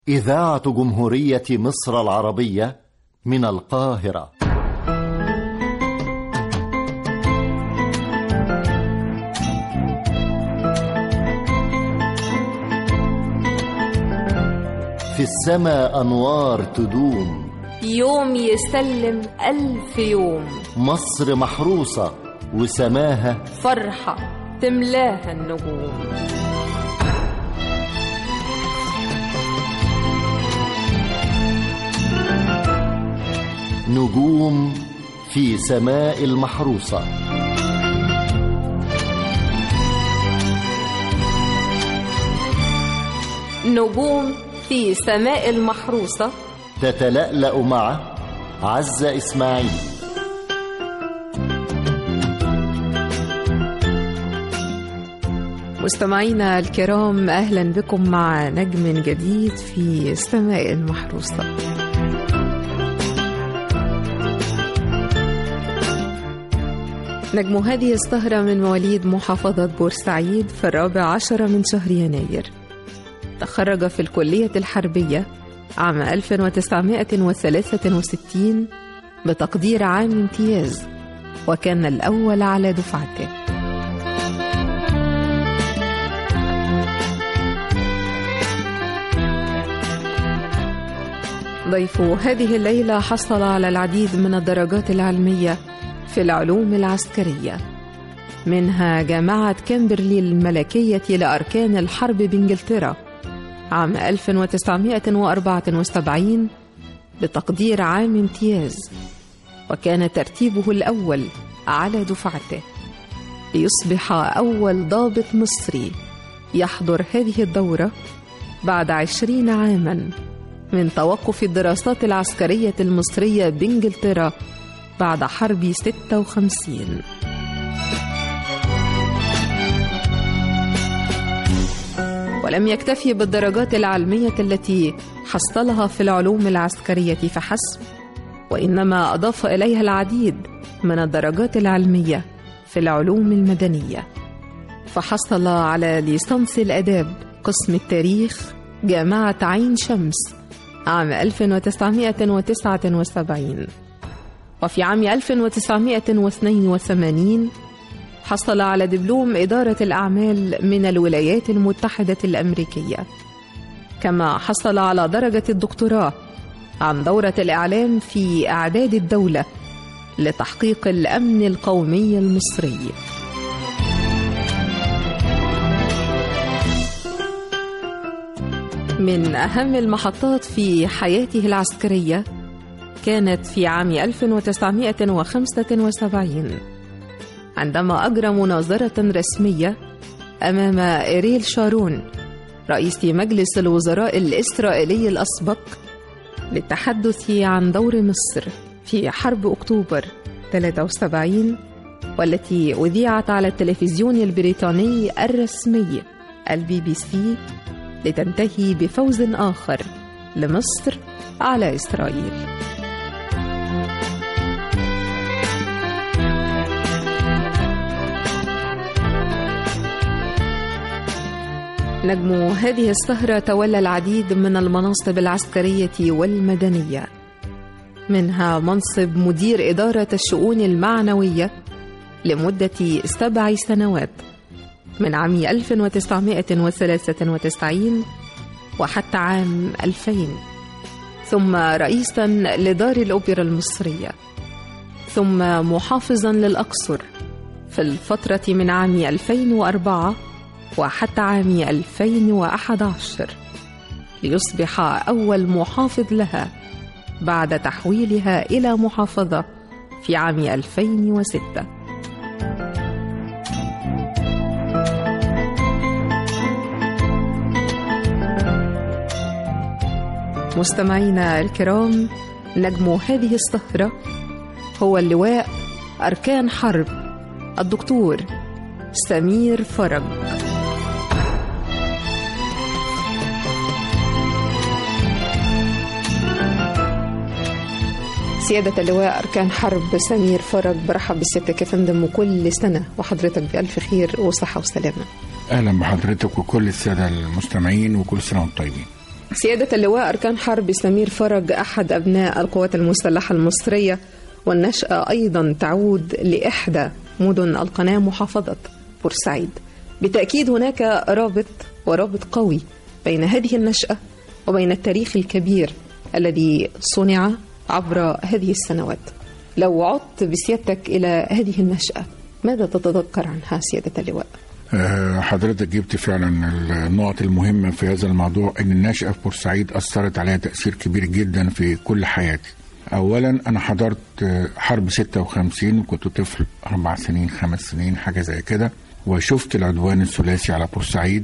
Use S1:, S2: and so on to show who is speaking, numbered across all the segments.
S1: إذاعة جمهورية مصر العربية من القاهرة في السماء أنوار تدوم
S2: يوم يسلم ألف يوم
S1: مصر محروسة وسماها
S2: فرحة تملاها النجوم
S1: نجوم في سماء المحروسة
S2: نجوم في سماء المحروسة
S1: تتلألأ مع عزة إسماعيل
S3: مستمعينا الكرام اهلا بكم مع نجم جديد في سماء المحروسه نجم هذه السهرة من مواليد محافظة بورسعيد في الرابع عشر من شهر يناير تخرج في الكلية الحربية عام 1963 بتقدير عام امتياز وكان الأول على دفعته ضيف هذه الليلة حصل على العديد من الدرجات العلمية في العلوم العسكرية منها جامعة كامبرلي الملكية لأركان الحرب بإنجلترا عام 1974 بتقدير عام امتياز وكان ترتيبه الأول على دفعته ليصبح أول ضابط مصري يحضر هذه الدورة بعد عشرين عاماً من توقف الدراسات العسكرية المصرية بإنجلترا بعد حرب 56 ولم يكتفي بالدرجات العلمية التي حصلها في العلوم العسكرية فحسب وإنما أضاف إليها العديد من الدرجات العلمية في العلوم المدنية فحصل على ليسانس الآداب قسم التاريخ جامعة عين شمس عام 1979 وفي عام 1982 حصل على دبلوم إدارة الأعمال من الولايات المتحدة الأمريكية كما حصل على درجة الدكتوراه عن دورة الإعلام في إعداد الدولة لتحقيق الأمن القومي المصري من أهم المحطات في حياته العسكرية كانت في عام 1975 عندما أجرى مناظرة رسمية أمام إيريل شارون رئيس مجلس الوزراء الإسرائيلي الأسبق للتحدث عن دور مصر في حرب أكتوبر 73 والتي أذيعت على التلفزيون البريطاني الرسمي البي بي سي لتنتهي بفوز آخر لمصر على إسرائيل نجم هذه السهرة تولى العديد من المناصب العسكرية والمدنية منها منصب مدير إدارة الشؤون المعنوية لمدة سبع سنوات من عام 1993 وحتى عام 2000 ثم رئيسا لدار الأوبرا المصرية ثم محافظا للأقصر في الفترة من عام 2004 وحتى عام 2011 ليصبح أول محافظ لها بعد تحويلها إلى محافظة في عام 2006 مستمعينا الكرام نجم هذه السهرة هو اللواء أركان حرب الدكتور سمير فرج سيادة اللواء أركان حرب سمير فرج برحب بسيادتك يا فندم وكل سنة وحضرتك بألف خير وصحة وسلامة
S4: اهلا بحضرتك وكل الساده المستمعين وكل سنه وانتم طيبين
S3: سيادة اللواء أركان حرب سمير فرج أحد أبناء القوات المسلحة المصرية والنشأة أيضا تعود لإحدى مدن القناة محافظة بورسعيد بالتأكيد هناك رابط ورابط قوي بين هذه النشأة وبين التاريخ الكبير الذي صنع عبر هذه السنوات لو عدت بسيادتك إلى هذه النشأة ماذا تتذكر عنها سيادة اللواء؟
S4: آه، حضرتك جبت فعلا النقط المهمة في هذا الموضوع ان النشأة في بورسعيد أثرت عليها تأثير كبير جدا في كل حياتي أولا أنا حضرت آه، حرب 56 وكنت طفل أربع سنين خمس سنين حاجة زي كده وشفت العدوان الثلاثي على بورسعيد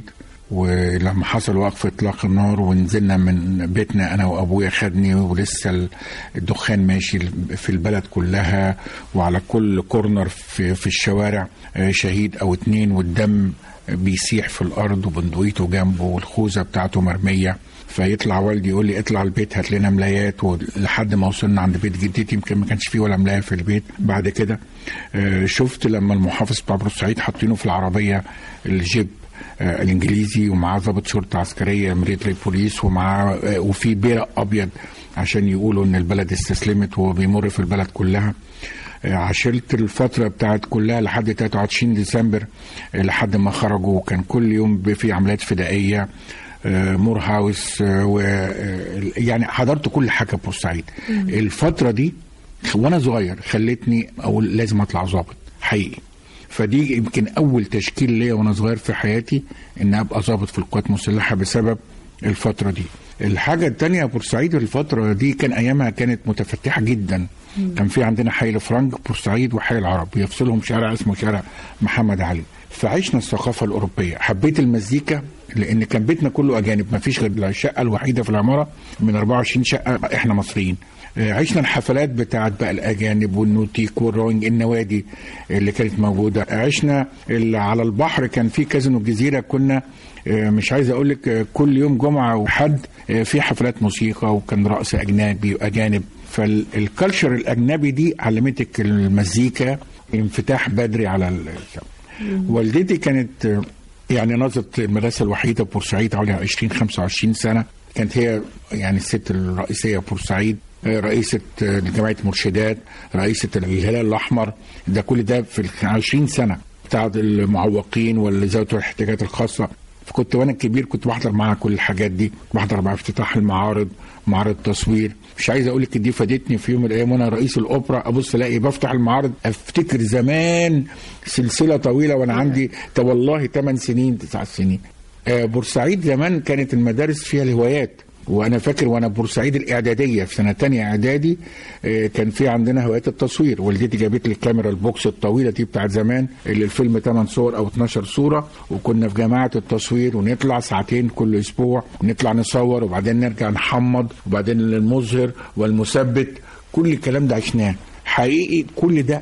S4: ولما حصل وقف اطلاق النار ونزلنا من بيتنا انا وابويا خدني ولسه الدخان ماشي في البلد كلها وعلى كل كورنر في, في الشوارع آه، شهيد او اتنين والدم بيسيح في الارض وبندقيته جنبه والخوذه بتاعته مرميه فيطلع والدي يقول لي اطلع البيت هات لنا ملايات لحد ما وصلنا عند بيت جدتي يمكن ما كانش فيه ولا ملايه في البيت بعد كده آه، شفت لما المحافظ بتاع بورسعيد حاطينه في العربيه الجيب آه، الانجليزي ومعاه ضابط شرطه عسكريه ميليتري بوليس ومعاه آه، وفي بيرق ابيض عشان يقولوا ان البلد استسلمت وهو بيمر في البلد كلها آه، عاشرت الفترة بتاعت كلها لحد 23 ديسمبر آه، لحد ما خرجوا وكان كل يوم ب- في عمليات فدائية آه، مور هاوس آه، و آه، يعني حضرت كل حاجة في بورسعيد الفترة دي وانا صغير خلتني اقول لازم اطلع ظابط حقيقي فدي يمكن اول تشكيل ليا وانا صغير في حياتي ان ابقى ظابط في القوات المسلحه بسبب الفتره دي الحاجه الثانيه بورسعيد الفتره دي كان ايامها كانت متفتحه جدا كان في عندنا حي الفرنج بورسعيد وحي العرب يفصلهم شارع اسمه شارع محمد علي فعشنا الثقافه الاوروبيه حبيت المزيكا لان كان بيتنا كله اجانب ما فيش غير الشقه الوحيده في العماره من 24 شقه احنا مصريين آه، عشنا الحفلات بتاعت بقى الاجانب والنوتيك والروينج النوادي اللي كانت موجوده عشنا اللي على البحر كان في كازينو الجزيره كنا آه، مش عايز اقول لك آه، كل يوم جمعه وحد آه، في حفلات موسيقى وكان رقص اجنبي واجانب فالكالتشر الاجنبي دي علمتك المزيكا انفتاح بدري على الشعب والدتي كانت آه، يعني نظرت المدرسه الوحيده في بورسعيد حوالي 20 25 سنه كانت هي يعني الست الرئيسيه في بورسعيد آه، رئيسة آه، جمعية مرشدات رئيسة الهلال الأحمر ده كل ده في ال 20 سنة بتاع المعوقين واللي ذوي الاحتياجات الخاصة فكنت وانا كبير كنت بحضر معاها كل الحاجات دي بحضر مع افتتاح المعارض معرض تصوير مش عايز اقول لك دي فادتني في يوم من الايام وانا رئيس الاوبرا ابص الاقي بفتح المعارض افتكر زمان سلسله طويله وانا عندي ده والله 8 سنين 9 سنين آه، بورسعيد زمان كانت المدارس فيها الهوايات وانا فاكر وانا بورسعيد الاعداديه في سنه تانية اعدادي آه، كان في عندنا هوايات التصوير والدتي جابت لي الكاميرا البوكس الطويله دي بتاعت زمان اللي الفيلم 8 صور او 12 صوره وكنا في جماعه التصوير ونطلع ساعتين كل اسبوع ونطلع نصور وبعدين نرجع نحمض وبعدين المظهر والمثبت كل الكلام ده عشناه حقيقي كل ده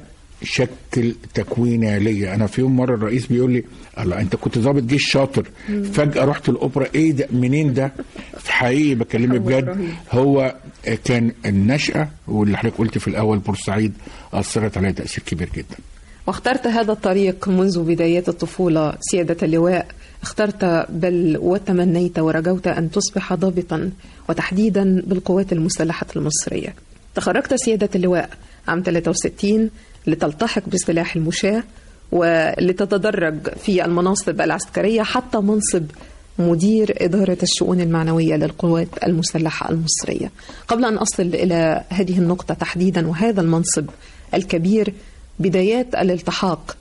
S4: شكل تكوينه ليا انا في يوم مره الرئيس بيقول لي الله انت كنت ضابط جيش شاطر فجاه رحت الاوبرا ايه ده منين ده في حقيقي بكلمك بجد هو كان النشأة واللي حضرتك قلت في الأول بورسعيد أثرت عليا تأثير كبير جدا
S3: واخترت هذا الطريق منذ بدايات الطفولة سيادة اللواء اخترت بل وتمنيت ورجوت أن تصبح ضابطا وتحديدا بالقوات المسلحة المصرية تخرجت سيادة اللواء عام 63 لتلتحق بسلاح المشاة ولتتدرج في المناصب العسكرية حتى منصب مدير إدارة الشؤون المعنوية للقوات المسلحة المصرية قبل أن أصل إلى هذه النقطة تحديدا وهذا المنصب الكبير بدايات الالتحاق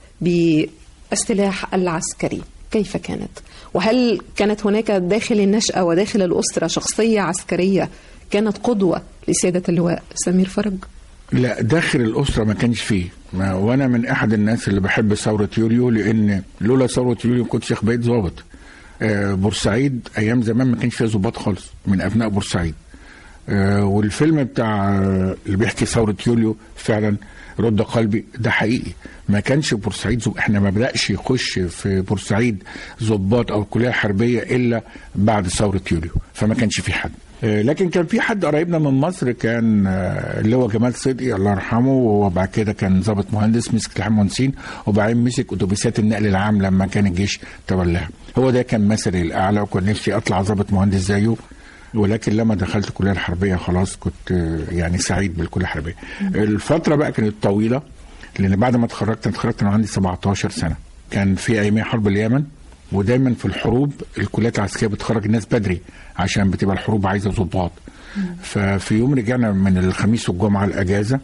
S3: بالسلاح العسكري كيف كانت؟ وهل كانت هناك داخل النشأة وداخل الأسرة شخصية عسكرية كانت قدوة لسيادة اللواء سمير فرج؟
S4: لا داخل الأسرة ما كانش فيه ما وأنا من أحد الناس اللي بحب ثورة يوليو لأن لولا ثورة يوليو كنت شيخ بقيت ظابط آه، بورسعيد أيام زمان ما كانش فيها ظباط خالص من أبناء بورسعيد آه، والفيلم بتاع آه، اللي بيحكي ثورة يوليو فعلا رد قلبي ده حقيقي ما كانش بورسعيد زب... احنا ما بدأش يخش في بورسعيد ضباط او الكليه الحربيه الا بعد ثوره يوليو فما كانش في حد آه، لكن كان في حد قريبنا من مصر كان آه، اللي هو جمال صدقي الله يرحمه وبعد كده كان ضابط مهندس مسك الحام مهندسين وبعدين مسك اتوبيسات النقل العام لما كان الجيش تولاها هو ده كان مثلي الاعلى وكان نفسي اطلع ضابط مهندس زيه ولكن لما دخلت الكليه الحربيه خلاص كنت آه، يعني سعيد بالكليه الحربيه الفتره بقى كانت طويله لان بعد ما اتخرجت أنا اتخرجت وانا عندي 17 سنه كان في ايام حرب اليمن ودايما في الحروب الكليات العسكريه بتخرج الناس بدري عشان بتبقى الحروب عايزه ضباط ففي يوم رجعنا من الخميس والجمعه الاجازه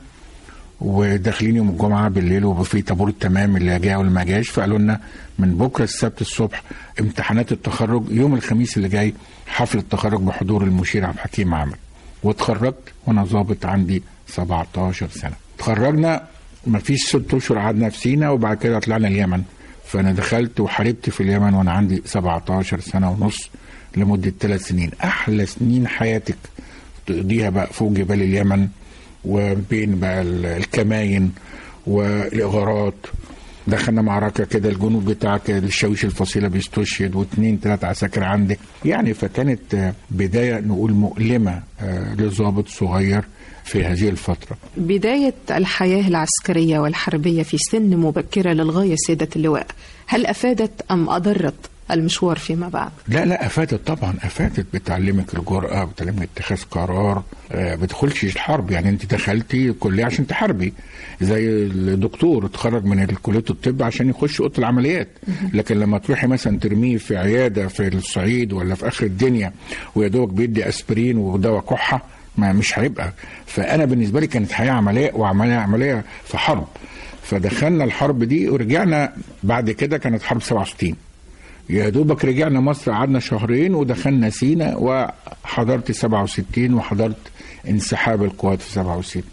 S4: وداخلين يوم الجمعه بالليل وفي طابور التمام اللي جاء واللي ما جاش فقالوا لنا من بكره السبت الصبح امتحانات التخرج يوم الخميس اللي جاي حفل التخرج بحضور المشير عبد الحكيم عامر واتخرجت وانا ظابط عندي 17 سنه اتخرجنا ما فيش ست اشهر قعدنا في سينا وبعد كده طلعنا اليمن فانا دخلت وحاربت في اليمن وانا عندي 17 سنه ونص لمده ثلاث سنين احلى سنين حياتك تقضيها بقى فوق جبال اليمن وبين بقى ال- الكماين والاغارات دخلنا معركة كده الجنود بتاعك الشاويش الفصيلة بيستشهد واثنين ثلاثة عساكر عندك يعني فكانت آه، بداية نقول مؤلمة آه، لضابط صغير في هذه الفترة
S3: بداية الحياة العسكرية والحربية في سن مبكرة للغاية سيدة اللواء هل أفادت أم أضرت المشوار فيما بعد؟
S4: لا لا افادت طبعا افادت بتعلمك الجرأه بتعلمك اتخاذ قرار آه، بتدخلش الحرب يعني انت دخلتي الكليه عشان تحاربي زي الدكتور اتخرج من كليه الطب عشان يخش اوضه العمليات لكن لما تروحي مثلا ترميه في عياده في الصعيد ولا في اخر الدنيا ويا دوبك بيدي اسبرين ودواء كحه ما مش هيبقى فانا بالنسبه لي كانت حياه عمليه وعمليه عمليه في حرب فدخلنا الحرب دي ورجعنا بعد كده كانت حرب 67 يا دوبك رجعنا مصر قعدنا شهرين ودخلنا سينا وحضرت 67 وحضرت انسحاب القوات في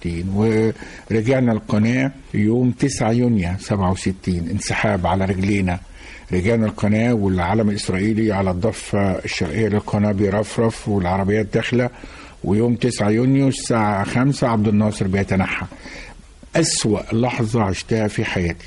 S4: 67 ورجعنا القناة يوم 9 يونيو 67 انسحاب على رجلينا رجعنا القناة والعلم الإسرائيلي على الضفة الشرقية للقناة بيرفرف والعربيات داخلة ويوم 9 يونيو الساعة 5 عبد الناصر بيتنحى أسوأ لحظة عشتها في حياتي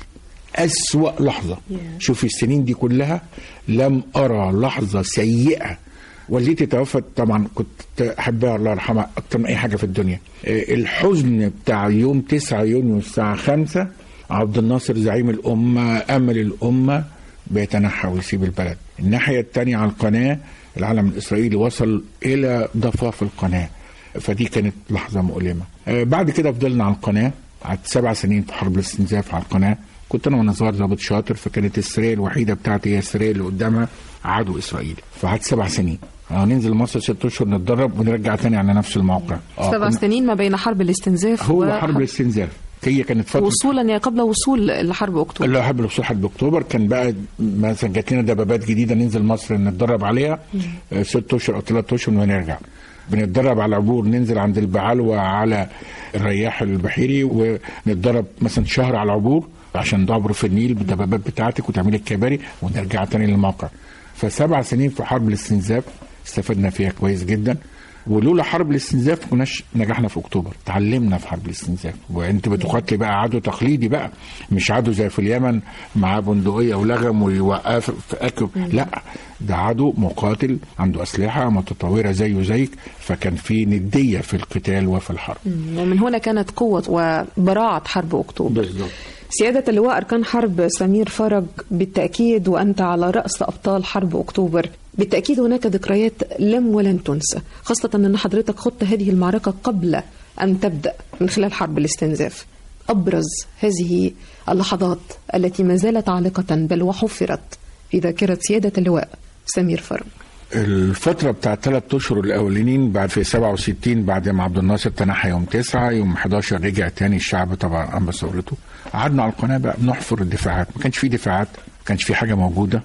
S4: أسوأ لحظة شوفي السنين دي كلها لم أرى لحظة سيئة والدتي توفت طبعا كنت أحبها الله يرحمها أكتر من أي حاجة في الدنيا آه، الحزن بتاع يوم 9 يونيو الساعة 5 عبد الناصر زعيم الأمة أمل الأمة بيتنحى ويسيب البلد الناحية التانية على القناة العلم الإسرائيلي وصل إلى ضفاف القناة فدي كانت لحظة مؤلمة آه، بعد كده فضلنا على القناة قعدت سبع سنين في حرب الاستنزاف على القناة كنت أنا وأنا صغير ضابط شاطر فكانت السرية الوحيدة بتاعتي هي السرية اللي قدامها عدو إسرائيلي فقعدت سبع سنين آه ننزل مصر ست أشهر نتدرب ونرجع تاني على نفس الموقع آه
S3: سبع
S4: كنا-
S3: سنين ما بين حرب الاستنزاف
S4: هو
S3: وحرب-
S4: حرب الاستنزاف هي كانت فترة
S3: وصولا يا قبل وصول لحرب أكتوبر
S4: اللي حرب الوصول حرب اكتوبر كان بقى مثلا جات لنا دبابات جديده ننزل مصر نتدرب عليها آه، ست اشهر او ثلاث اشهر ونرجع بنتدرب على العبور ننزل عند البعلوة على الرياح البحيري ونتدرب مثلا شهر على العبور عشان تعبر في النيل بالدبابات بتاعتك وتعملي الكباري ونرجع تاني للموقع فسبع سنين في حرب الاستنزاف استفدنا فيها كويس جدا ولولا حرب الاستنزاف ما كناش نجحنا في اكتوبر تعلمنا في حرب الاستنزاف وانت بتقاتلي بقى عدو تقليدي بقى مش عدو زي في اليمن معاه بندقيه ولغم ويوقف في اكل لا ده عدو مقاتل عنده اسلحه متطوره زيه زيك فكان في نديه في القتال وفي الحرب
S3: ومن هنا كانت قوة وبراعة حرب أكتوبر
S4: بالظبط
S3: سيادة اللواء أركان حرب سمير فرج بالتأكيد وأنت على رأس أبطال حرب أكتوبر بالتأكيد هناك ذكريات لم ولن تنسى خاصة أن حضرتك خضت هذه المعركة قبل أن تبدأ من خلال حرب الاستنزاف أبرز هذه اللحظات التي ما زالت عالقة بل وحفرت في ذاكرة سيادة اللواء سمير فرج
S4: الفترة بتاع ثلاث أشهر الأولانيين بعد في 67 بعد ما عبد الناصر تنحى يوم 9 يوم 11 رجع تاني الشعب طبعا قام بثورته قعدنا على القناة بقى بنحفر الدفاعات ما كانش في دفاعات ما كانش في حاجة موجودة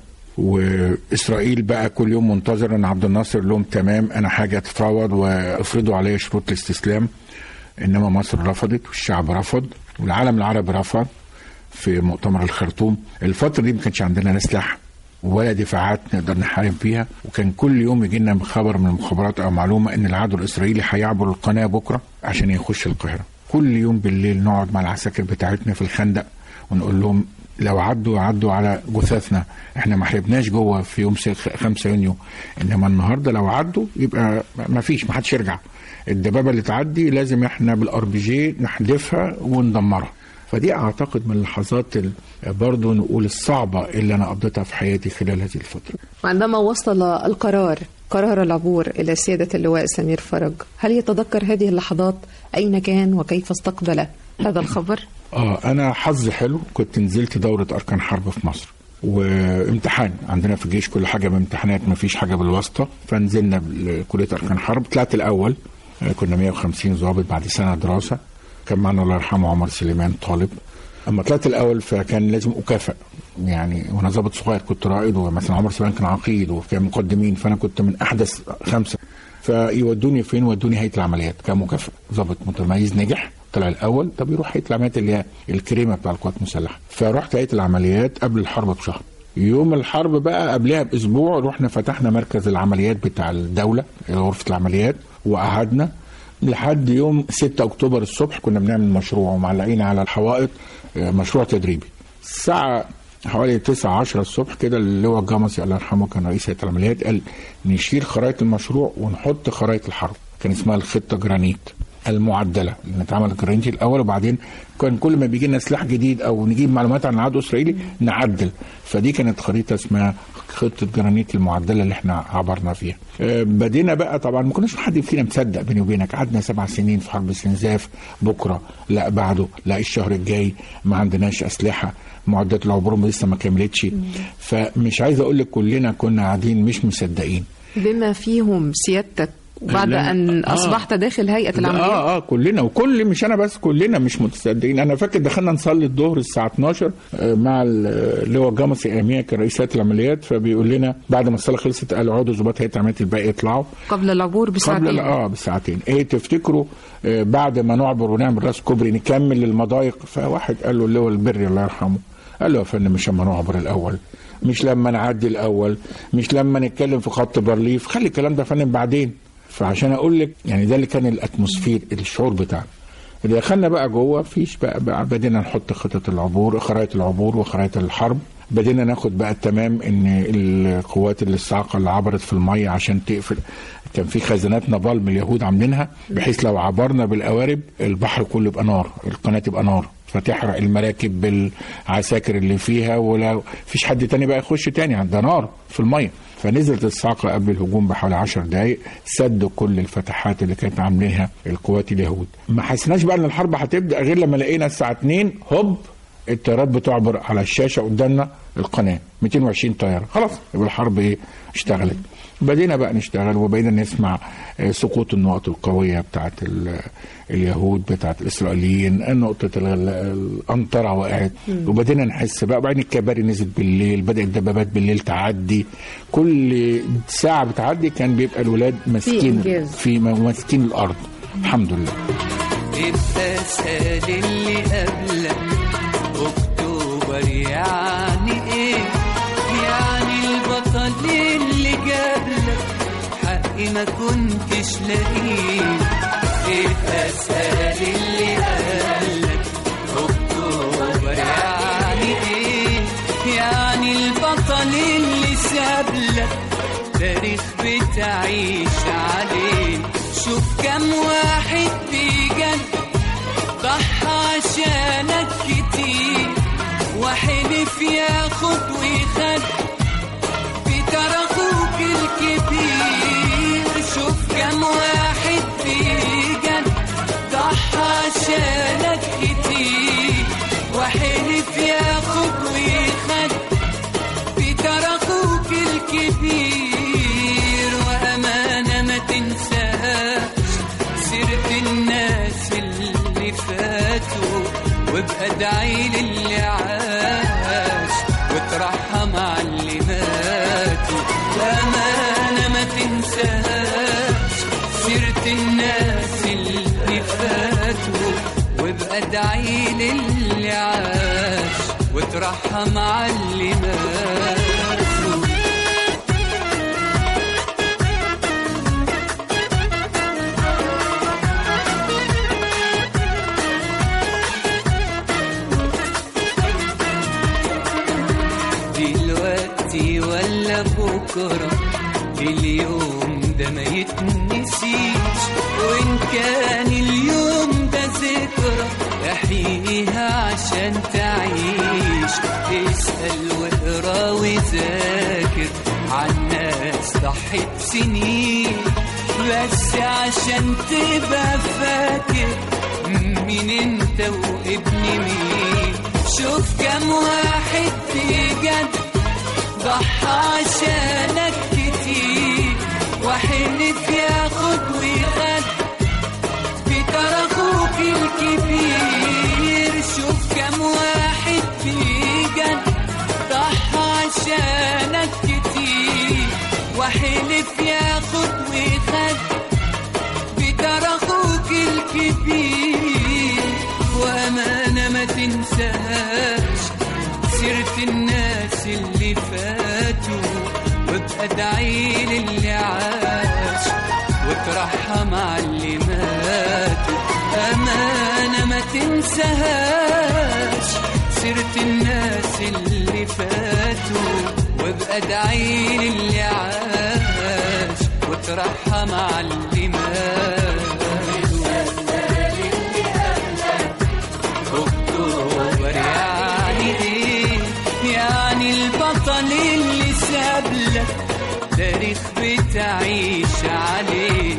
S4: وإسرائيل بقى كل يوم منتظر إن عبد الناصر لهم تمام أنا حاجة تتفاوض وافرضوا عليا شروط الاستسلام إنما مصر رفضت والشعب رفض والعالم العربي رفض في مؤتمر الخرطوم الفترة دي ما كانش عندنا لا سلاح ولا دفاعات نقدر نحارب فيها وكان كل يوم يجي لنا خبر من المخابرات او معلومه ان العدو الاسرائيلي هيعبر القناه بكره عشان يخش القاهره كل يوم بالليل نقعد مع العساكر بتاعتنا في الخندق ونقول لهم لو عدوا عدوا على جثثنا احنا ما حاربناش جوه في يوم 5 يونيو انما النهارده لو عدوا يبقى ما فيش ما حدش يرجع الدبابه اللي تعدي لازم احنا بالار بي جي نحدفها وندمرها فدي اعتقد من اللحظات ال- برضو نقول الصعبه اللي انا قضيتها في حياتي خلال هذه الفتره
S3: وعندما وصل القرار قرار العبور إلى سيادة اللواء سمير فرج هل يتذكر هذه اللحظات أين كان وكيف استقبل هذا الخبر؟
S4: اه انا حظي حلو كنت نزلت دوره اركان حرب في مصر وامتحان عندنا في الجيش كل حاجه بامتحانات ما فيش حاجه بالواسطه فنزلنا كليه اركان حرب طلعت الاول آه، كنا 150 ضابط بعد سنه دراسه كان معنا الله يرحمه عمر سليمان طالب اما طلعت الاول فكان لازم اكافئ يعني وانا ضابط صغير كنت رائد ومثلا عمر سليمان كان عقيد وكان مقدمين فانا كنت من احدث خمسه فيودوني فين ودوني هيئه العمليات كمكافاه ضابط متميز نجح طلع الاول طب يروح هيئه العمليات اللي هي الكريمه بتاع القوات المسلحه فرحت هيئه العمليات قبل الحرب بشهر يوم الحرب بقى قبلها باسبوع رحنا فتحنا مركز العمليات بتاع الدوله غرفه العمليات وقعدنا لحد يوم 6 اكتوبر الصبح كنا بنعمل مشروع ومعلقين على الحوائط آه، مشروع تدريبي الساعه حوالي 9 10 الصبح كده اللواء الجمصي الله يرحمه كان رئيس هيئه العمليات قال نشيل خرائط المشروع ونحط خرائط الحرب كان اسمها الخطه جرانيت المعدله اللي اتعمل جرانيت الاول وبعدين كان كل ما بيجي لنا سلاح جديد او نجيب معلومات عن العدو الاسرائيلي نعدل فدي كانت خريطه اسمها خطه جرانيت المعدله اللي احنا عبرنا فيها آه، بدينا بقى طبعا ما كناش حد فينا مصدق بيني وبينك قعدنا سبع سنين في حرب استنزاف بكره لا بعده لا الشهر الجاي ما عندناش اسلحه معدات العبور لسه ما كملتش فمش عايز اقول لك كلنا كنا قاعدين مش مصدقين
S3: بما فيهم سيادتك وبعد
S4: لا،
S3: أن
S4: آه.
S3: أصبحت داخل هيئة العمليات
S4: اه اه كلنا وكل مش انا بس كلنا مش متصدقين انا فاكر دخلنا نصلي الظهر الساعه 12 آه، مع ال- اللي هو الجمصي اياميها كان رئيس هيئه العمليات فبيقول لنا بعد ما الصلاه خلصت قال اقعدوا ظباط هيئه العمليات الباقي يطلعوا
S3: قبل العبور بساعتين
S4: قبل اه بساعتين ايه تفتكروا آه بعد ما نعبر ونعمل راس كوبري نكمل المضايق فواحد قال له اللي هو البري الله يرحمه قال له يا فندم مش لما نعبر الاول مش لما نعدي الاول مش لما نتكلم في خط بارليف خلي الكلام ده يا فندم بعدين فعشان اقول لك يعني ده اللي كان الاتموسفير الشعور بتاعنا اللي دخلنا بقى جوه فيش بقى, بقى بدينا نحط خطط العبور خرائط العبور وخرائط الحرب بدينا ناخد بقى التمام ان القوات الصاعقه اللي عبرت في الميه عشان تقفل كان في خزانات نابال من اليهود عاملينها بحيث لو عبرنا بالقوارب البحر كله يبقى نار القناه تبقى نار فتحرق المراكب بالعساكر اللي فيها ولا فيش حد تاني بقى يخش تاني ده نار في الميه فنزلت الصاعقه قبل الهجوم بحوالي 10 دقائق سدوا كل الفتحات اللي كانت عاملينها القوات اليهود ما حسيناش بقى ان الحرب هتبدا غير لما لقينا الساعه 2 هوب الطيارات بتعبر على الشاشه قدامنا القناه 220 طياره خلاص يبقى الحرب ايه اشتغلت بدينا بقى نشتغل وبقينا نسمع آه، سقوط النقط القويه بتاعت ال- اليهود بتاعت الاسرائيليين نقطه ال- ال- الانطره وقعت وبدينا نحس بقى وبعدين الكباري نزلت بالليل بدات الدبابات بالليل تعدي كل ساعه بتعدي كان بيبقى الولاد ماسكين
S3: إنجاز.
S4: في ماسكين الارض الحمد لله
S5: انت سال اللي قبلك اكتوبر يعني ايه يعني البطل اللي جابلك حقي ما كنتش لاقيه انت سال اللي قبلك اكتوبر يعني ايه يعني البطل اللي سابلك تاريخ بتعيش عليه شوف كم واحد بجد ضحى عشانك كتير وحلف ياخد ويخد بتر اخوك الكبير شوف كم واحد بجد ضحى عشانك كتير وحلف ياخد ويخد بتر اخوك الكبير وامانه ما تنساش سيرة الناس اللي فاتوا وابقى ادعي للي عاش وترحم على اللي ماتوا وامانه ما تنساش سيرة الناس اللي فاتوا وابقى ادعي للي عاش وترحم على اللي ماتوا دلوقتي ولا بكرة اليوم ده ما يتنسيش وإن كان اليوم ده ذكرى احييها عشان تعيش اسأل واقرا وذاكر عن ناس ضحوا واحد سنين بس عشان تبقى فاكر مين انت وابن مين شوف كم واحد بجد ضحى عشانك كتير وحلف ياخد ويخد بترى اخوك الكبير شوف كم واحد بجد ضحى عشانك كتير وحلف ياخد ويخد بترى اخوك الكبير وامانه ما تنساش سيرة الناس اللي فاتوا وابقى ادعي للي عاش وترحم على اللي ماتوا أمانة ما تنساهاش سيرة الناس اللي فاتوا وابقى ادعي للي عاش وترحم على اللي ماتوا اكتوبر يعني ايه يعني البطل اللي ساب لك تاريخ بتعيش عليه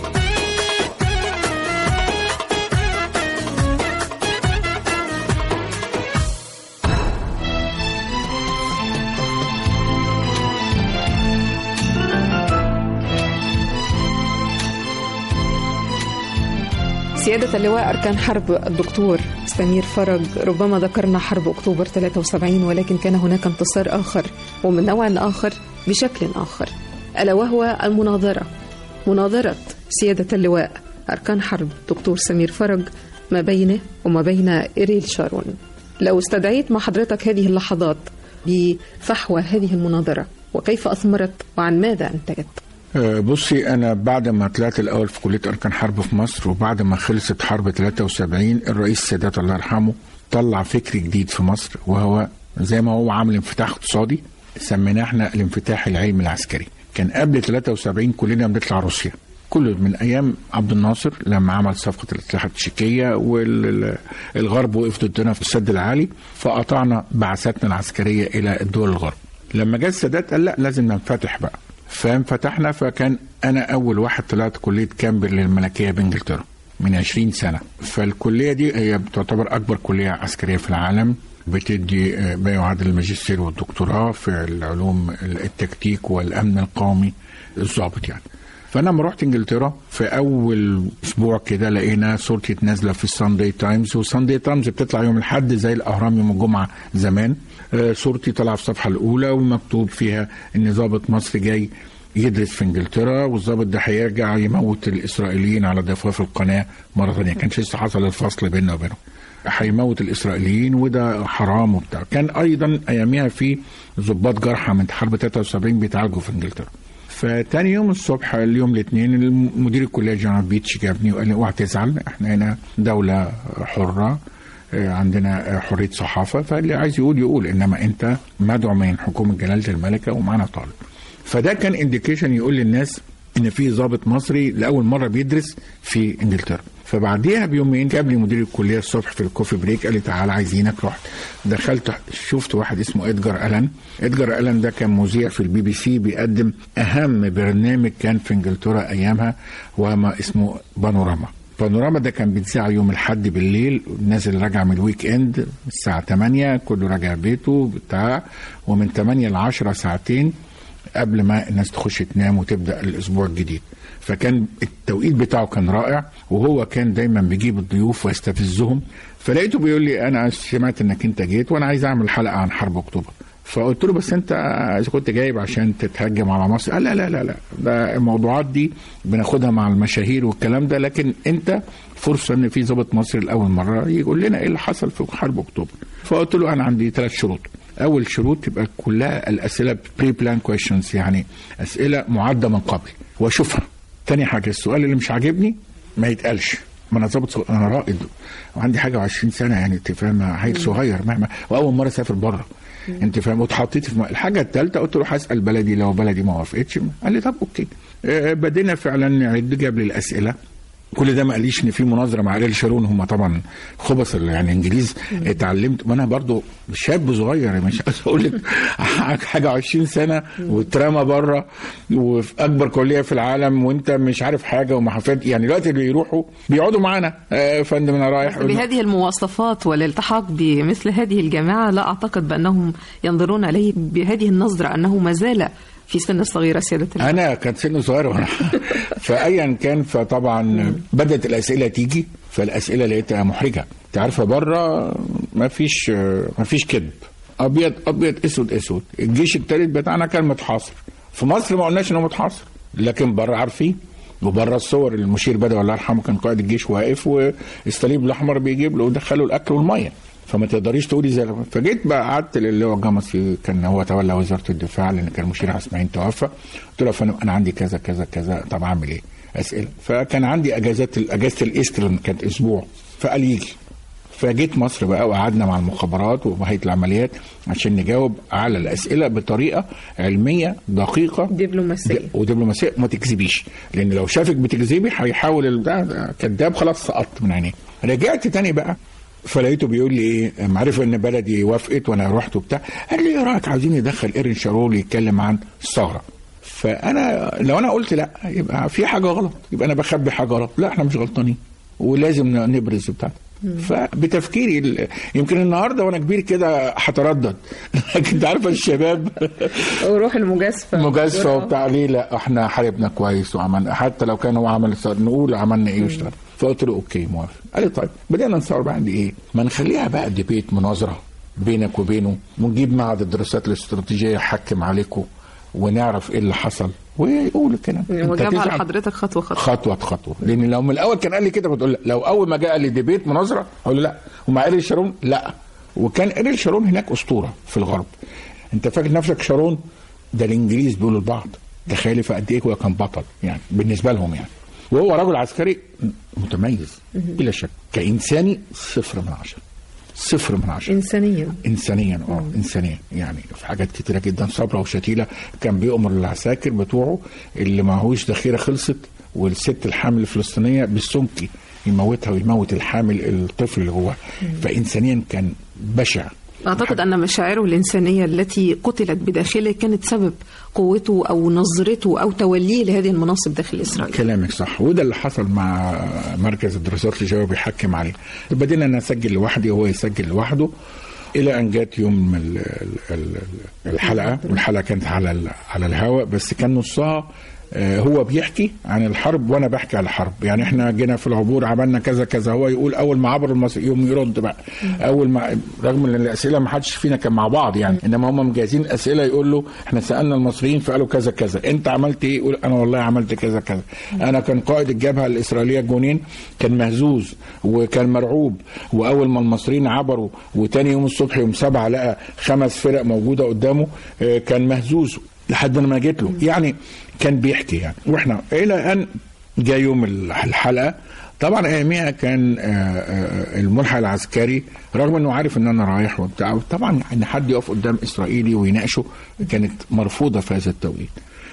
S3: سيادة اللواء أركان حرب الدكتور سمير فرج ربما ذكرنا حرب أكتوبر 73 ولكن كان هناك انتصار آخر ومن نوع آخر بشكل آخر ألا وهو المناظرة مناظرة سيادة اللواء أركان حرب دكتور سمير فرج ما بينه وما بين إيريل شارون لو استدعيت مع حضرتك هذه اللحظات بفحوى هذه المناظرة وكيف أثمرت وعن ماذا أنتجت
S4: آه، بصي انا بعد ما طلعت الاول في كليه اركان حرب في مصر وبعد ما خلصت حرب 73 الرئيس السادات الله يرحمه طلع فكر جديد في مصر وهو زي ما هو عامل انفتاح اقتصادي سميناه احنا الانفتاح العلمي العسكري كان قبل 73 كلنا بنطلع روسيا كله من ايام عبد الناصر لما عمل صفقه الاسلحه التشيكيه والغرب وقف ضدنا في السد العالي فقطعنا بعثاتنا العسكريه الى الدول الغرب لما جه السادات قال لا لازم ننفتح بقى فانفتحنا فكان انا اول واحد طلعت كليه كامبر للملكيه بانجلترا من 20 سنه فالكليه دي هي تعتبر اكبر كليه عسكريه في العالم بتدي آه، ما يعادل الماجستير والدكتوراه في العلوم التكتيك والامن القومي الضابط يعني فانا لما رحت انجلترا في اول اسبوع كده لقينا صورتي نازله في الساندي تايمز والساندي تايمز بتطلع يوم الاحد زي الاهرام يوم الجمعه زمان آه، صورتي طالعه في الصفحه الاولى ومكتوب فيها ان ضابط مصر جاي يدرس في انجلترا والضابط ده هيرجع يموت الاسرائيليين على ضفاف القناه مره ثانيه كانش لسه حصل الفصل بيننا وبينهم هيموت الاسرائيليين وده حرام وبتاع كان ايضا اياميها في ضباط جرحى من حرب 73 بيتعالجوا في انجلترا فتاني يوم الصبح اليوم الاثنين مدير الكليه جنرال بيتش جابني وقال لي اوعى تزعل احنا هنا دوله حره آه، عندنا آه، حريه صحافه فاللي عايز يقول يقول انما انت مدعو من حكومه جلاله الملكه ومعنا طالب فده كان انديكيشن يقول للناس ان في ضابط مصري لاول مره بيدرس في انجلترا فبعديها بيومين جاب لي مدير الكليه الصبح في الكوفي بريك قال لي تعالى عايزينك رحت دخلت شفت واحد اسمه ادجار الان ادجار الان ده كان مذيع في البي بي سي بيقدم اهم برنامج كان في انجلترا ايامها وما اسمه بانوراما بانوراما ده كان بيتذاع يوم الاحد بالليل الناس اللي راجعه من الويك اند الساعه 8 كله راجع بيته بتاع ومن 8 ل 10 ساعتين قبل ما الناس تخش تنام وتبدا الاسبوع الجديد فكان التوقيت بتاعه كان رائع وهو كان دايما بيجيب الضيوف ويستفزهم فلقيته بيقول لي انا سمعت انك انت جيت وانا عايز اعمل حلقه عن حرب اكتوبر فقلت له بس انت اذا كنت جايب عشان تتهجم على مصر قال لا لا لا لا ده الموضوعات دي بناخدها مع المشاهير والكلام ده لكن انت فرصه ان في ضابط مصري لاول مره يقول لنا ايه اللي حصل في حرب اكتوبر فقلت له انا عندي ثلاث شروط اول شروط تبقى كلها الاسئله بري بلان كويشنز يعني اسئله معده من قبل واشوفها تاني حاجه السؤال اللي مش عاجبني ما يتقالش ما انا ظابط صغ- انا رائد وعندي حاجه و20 سنه يعني انت فاهم عيل صغير مهما واول مره اسافر بره انت فاهم واتحطيت في م- الحاجه الثالثه قلت له هسال بلدي لو بلدي ما وافقتش قال لي طب اوكي آه، بدينا فعلا نعد جاب لي الاسئله كل ده ما قاليش ان في مناظره مع اريل شارون هم طبعا خبص ال- يعني انجليز اتعلمت وانا برضو شاب صغير مش عايز اقول لك حاجه 20 سنه واترمى بره وفي اكبر كليه في العالم وانت مش عارف حاجه ومحافظ يعني دلوقتي اللي يروحوا بيقعدوا معانا آه، يا فندم انا رايح
S3: بهذه المواصفات والالتحاق بمثل هذه الجامعة لا أعتقد بأنهم ينظرون إليه بهذه النظرة أنه ما زال في سن الصغيرة سيادة اللواء.
S4: انا كان سني صغير وانا فايا كان فطبعا بدات الاسئله تيجي فالاسئله لقيتها محرجه انت عارفه بره ما فيش ما فيش كذب ابيض ابيض اسود اسود الجيش الثالث بتاعنا كان متحاصر في مصر ما قلناش انه متحاصر لكن بره عارفين وبره الصور المشير بدوي الله يرحمه كان قائد الجيش واقف والصليب الاحمر بيجيب له ودخله الاكل والميه فما تقدريش تقولي زي فجيت بقى قعدت للي هو الجمصي كان هو تولى وزاره الدفاع لان كان المشير اسماعيل توفى قلت له يا فندم انا عندي كذا كذا كذا طب اعمل ايه؟ اسئله فكان عندي اجازات اجازه الايستر كانت اسبوع فقال يجي فجيت مصر بقى وقعدنا مع المخابرات وهيئه العمليات عشان نجاوب على الاسئله بطريقه علميه دقيقه
S3: دبلوماسية.
S4: د- ودبلوماسيه ما تكذبيش لان لو شافك بتكذبي هيحاول البتاع ده كذاب خلاص سقطت من عينيه رجعت تاني بقى فلقيته بيقول لي ايه معرفه ان بلدي وافقت وانا رحت وبتاع قال لي ايه رايك عاوزين ندخل ايرن شارول يتكلم عن الثوره فانا لو انا قلت لا يبقى في حاجه غلط يبقى انا بخبي حاجه غلط لا احنا مش غلطانين ولازم ن- نبرز بتاعته فبتفكيري ال- يمكن النهارده وانا كبير كده هتردد لكن انت عارفه الشباب
S3: وروح المجازفة
S4: مجازفه وبتاع ليه لا احنا حاربنا كويس وعملنا حتى لو كان هو عمل الثورة، نقول عملنا ايه واشتغل فقلت له اوكي موافق قال لي طيب بدانا نصور بقى عندي ايه ما نخليها بقى ديبيت مناظره بينك وبينه ونجيب معهد الدراسات الاستراتيجيه يحكم عليكم ونعرف ايه اللي حصل ويقول الكلام أنت
S3: وجابها
S4: تزعل.
S3: لحضرتك خطوة خطوة
S4: خطوه خطوه لان لو من الاول كان قال لي كده بتقول لا لو اول ما جاء قال لي ديبيت مناظره اقول له لا ومع اريل شارون لا وكان اريل شارون هناك اسطوره في الغرب انت فاكر نفسك شارون ده الانجليز بيقولوا لبعض تخيلي في قد ايه هو كان بطل يعني بالنسبه لهم يعني وهو رجل عسكري متميز بلا شك كانساني صفر من عشره صفر من عشره
S3: إنسانيا
S4: انسانيا اه انسانيا يعني في حاجات كتيره جدا صبره وشتيله كان بيأمر العساكر بتوعه اللي معهوش ذخيره خلصت والست الحامل الفلسطينيه بالسمكي يموتها ويموت الحامل الطفل اللي جواه فانسانيا كان بشع
S3: أعتقد أن مشاعره الإنسانية التي قتلت بداخله كانت سبب قوته أو نظرته أو توليه لهذه المناصب داخل إسرائيل
S4: كلامك صح وده اللي حصل مع مركز الدراسات الجوية بيحكم عليه بدينا انا اسجل لوحدي وهو يسجل لوحده الى ان جت يوم ال- ال- ال- الحلقه والحلقه كانت على ال- على الهواء بس كان نصها آه، هو بيحكي عن الحرب وانا بحكي على الحرب يعني احنا جينا في العبور عملنا كذا كذا هو يقول اول ما عبر المصري يوم يرد بقى اول ما رغم ان الاسئله ما حدش فينا كان مع بعض يعني انما هم مجهزين اسئله يقول له احنا سالنا المصريين فقالوا كذا كذا انت عملت ايه يقول انا والله عملت كذا كذا انا كان قائد الجبهه الاسرائيليه الجنين كان مهزوز وكان مرعوب واول ما المصريين عبروا وتاني يوم الصبح يوم سبعة لقى خمس فرق موجوده قدامه آه، كان مهزوز لحد ما جيت له يعني كان بيحكي يعني واحنا الى ان جاء يوم الحلقه طبعا اياميها كان آه، آه، الملحق العسكري رغم انه عارف ان انا رايح وبتاع طبعا ان حد يقف قدام اسرائيلي ويناقشه كانت مرفوضه في هذا التوقيت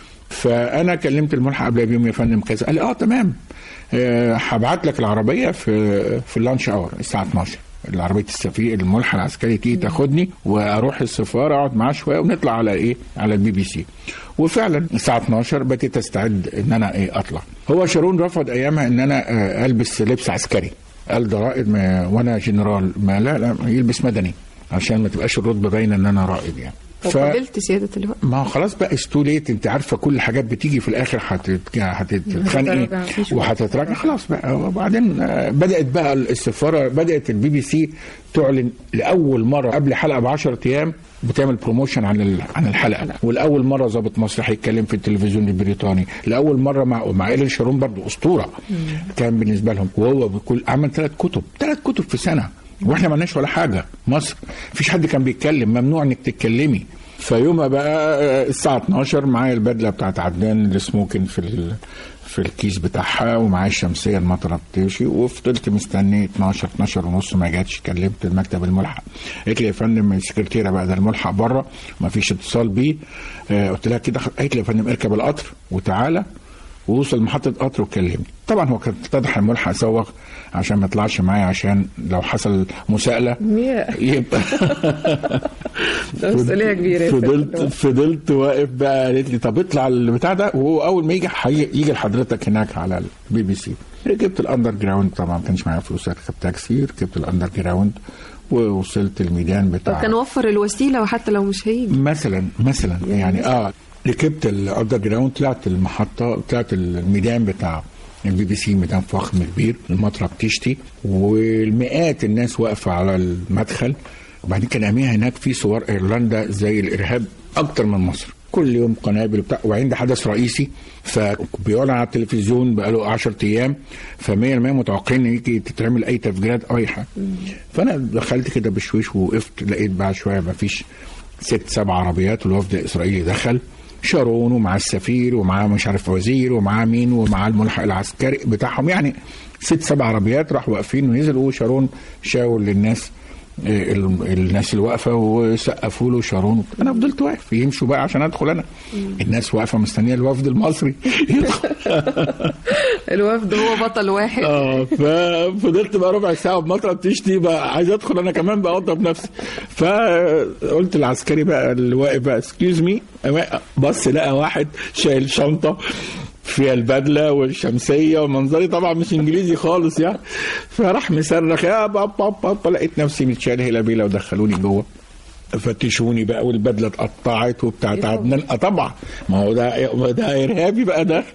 S4: فانا كلمت الملحق قبل بيوم يا فندم كذا قال لي اه تمام آه، هبعت لك العربيه في في اللانش اور الساعه 12 العربيه السفير الملحق العسكري تيجي تاخدني واروح السفاره اقعد معاه شويه ونطلع على ايه على البي بي سي وفعلا الساعه 12 بديت استعد ان انا ايه اطلع هو شارون رفض ايامها ان انا آه، البس لبس عسكري قال ده رائد ما وانا جنرال ما لا لا يلبس مدني عشان ما تبقاش الرتبه باينه ان انا رائد يعني ف-
S3: وقبلت سيادة اللواء
S4: ما هو خلاص بقى تو ليت انت عارفه كل الحاجات بتيجي في الاخر هتت- هتتخانقي
S3: هتتراجع، مفيش وقت.
S4: وهتتراجع خلاص بقى وبعدين آه، بدات بقى السفاره بدات البي بي سي تعلن لاول مره قبل حلقه ب 10 ايام بتعمل بروموشن عن ال- عن الحلقه ولاول مره ظابط مصري هيتكلم في التلفزيون البريطاني لاول مره مع مع ايلين شارون برضو اسطوره كان بالنسبه لهم وهو بكل عمل ثلاث كتب ثلاث كتب في سنه واحنا ما لناش ولا حاجه مصر مفيش حد كان بيتكلم ممنوع انك تتكلمي فيومها بقى آه، الساعه 12 معايا البدله بتاعت عدنان السموكن في ال... في الكيس بتاعها ومعايا الشمسيه المطره بتمشي وفضلت مستني 12 12 ونص ما جاتش كلمت المكتب الملحق قالت لي يا فندم السكرتيره بقى ده الملحق بره ما فيش اتصال بيه آه قلت لها كده قالت لي يا فندم اركب القطر وتعالى ووصل محطه قطر وكلمني طبعا هو كان اتضح الملحق سوغ عشان ما يطلعش معايا عشان لو حصل مساءله يبقى
S3: مسؤولية كبيرة
S4: فضلت فضلت واقف بقى قالت لي طب اطلع البتاع ده وهو اول ما يجي حي- يجي لحضرتك هناك على البي بي سي ركبت الاندر جراوند طبعا ما كانش معايا فلوس اركب تاكسي ركبت الاندر جراوند ووصلت الميدان بتاع
S3: كان وفر الوسيله وحتى لو مش هيجي
S4: مثلا مثلا يعني اه ركبت الاندر جراوند طلعت المحطه طلعت الميدان بتاع البي بي سي ميدان فخم كبير المطرة بتشتي والمئات الناس واقفه على المدخل وبعدين كان اياميها هناك في صور ايرلندا زي الارهاب اكتر من مصر كل يوم قنابل وبتاع وبعدين ده حدث رئيسي فبيعلن على التلفزيون بقاله 10 ايام ف 100% متوقعين ان يجي تتعمل اي تفجيرات او اي حاجه فانا دخلت كده بشويش ووقفت لقيت بعد شويه ما فيش ست سبع عربيات والوفد الاسرائيلي دخل شارون ومع السفير ومعاه مش عارف وزير ومعاه مين ومعاه الملحق العسكري بتاعهم يعني ست سبع عربيات راحوا واقفين ونزلوا وشارون شاور للناس آه، ال- الناس اللي واقفه وسقفوا له شارون انا فضلت واقف يمشوا بقى عشان ادخل انا الناس واقفه مستنيه الوفد المصري يدخل
S3: الوفد هو بطل واحد
S4: اه ففضلت بقى ربع ساعه بمطره بتشتي بقى عايز ادخل انا كمان بقى اوضب نفسي فقلت العسكري بقى اللي واقف بقى اكسكيوز مي بص لقى واحد شايل شنطه فيها البدله والشمسيه ومنظري طبعا مش انجليزي خالص يعني فراح مصرخ يا بابا بابا بابا لقيت نفسي متشال هلابيله ودخلوني جوه فتشوني بقى والبدله اتقطعت وبتاعت عدنان اه طبعا ما هو ده ما ده ارهابي بقى ده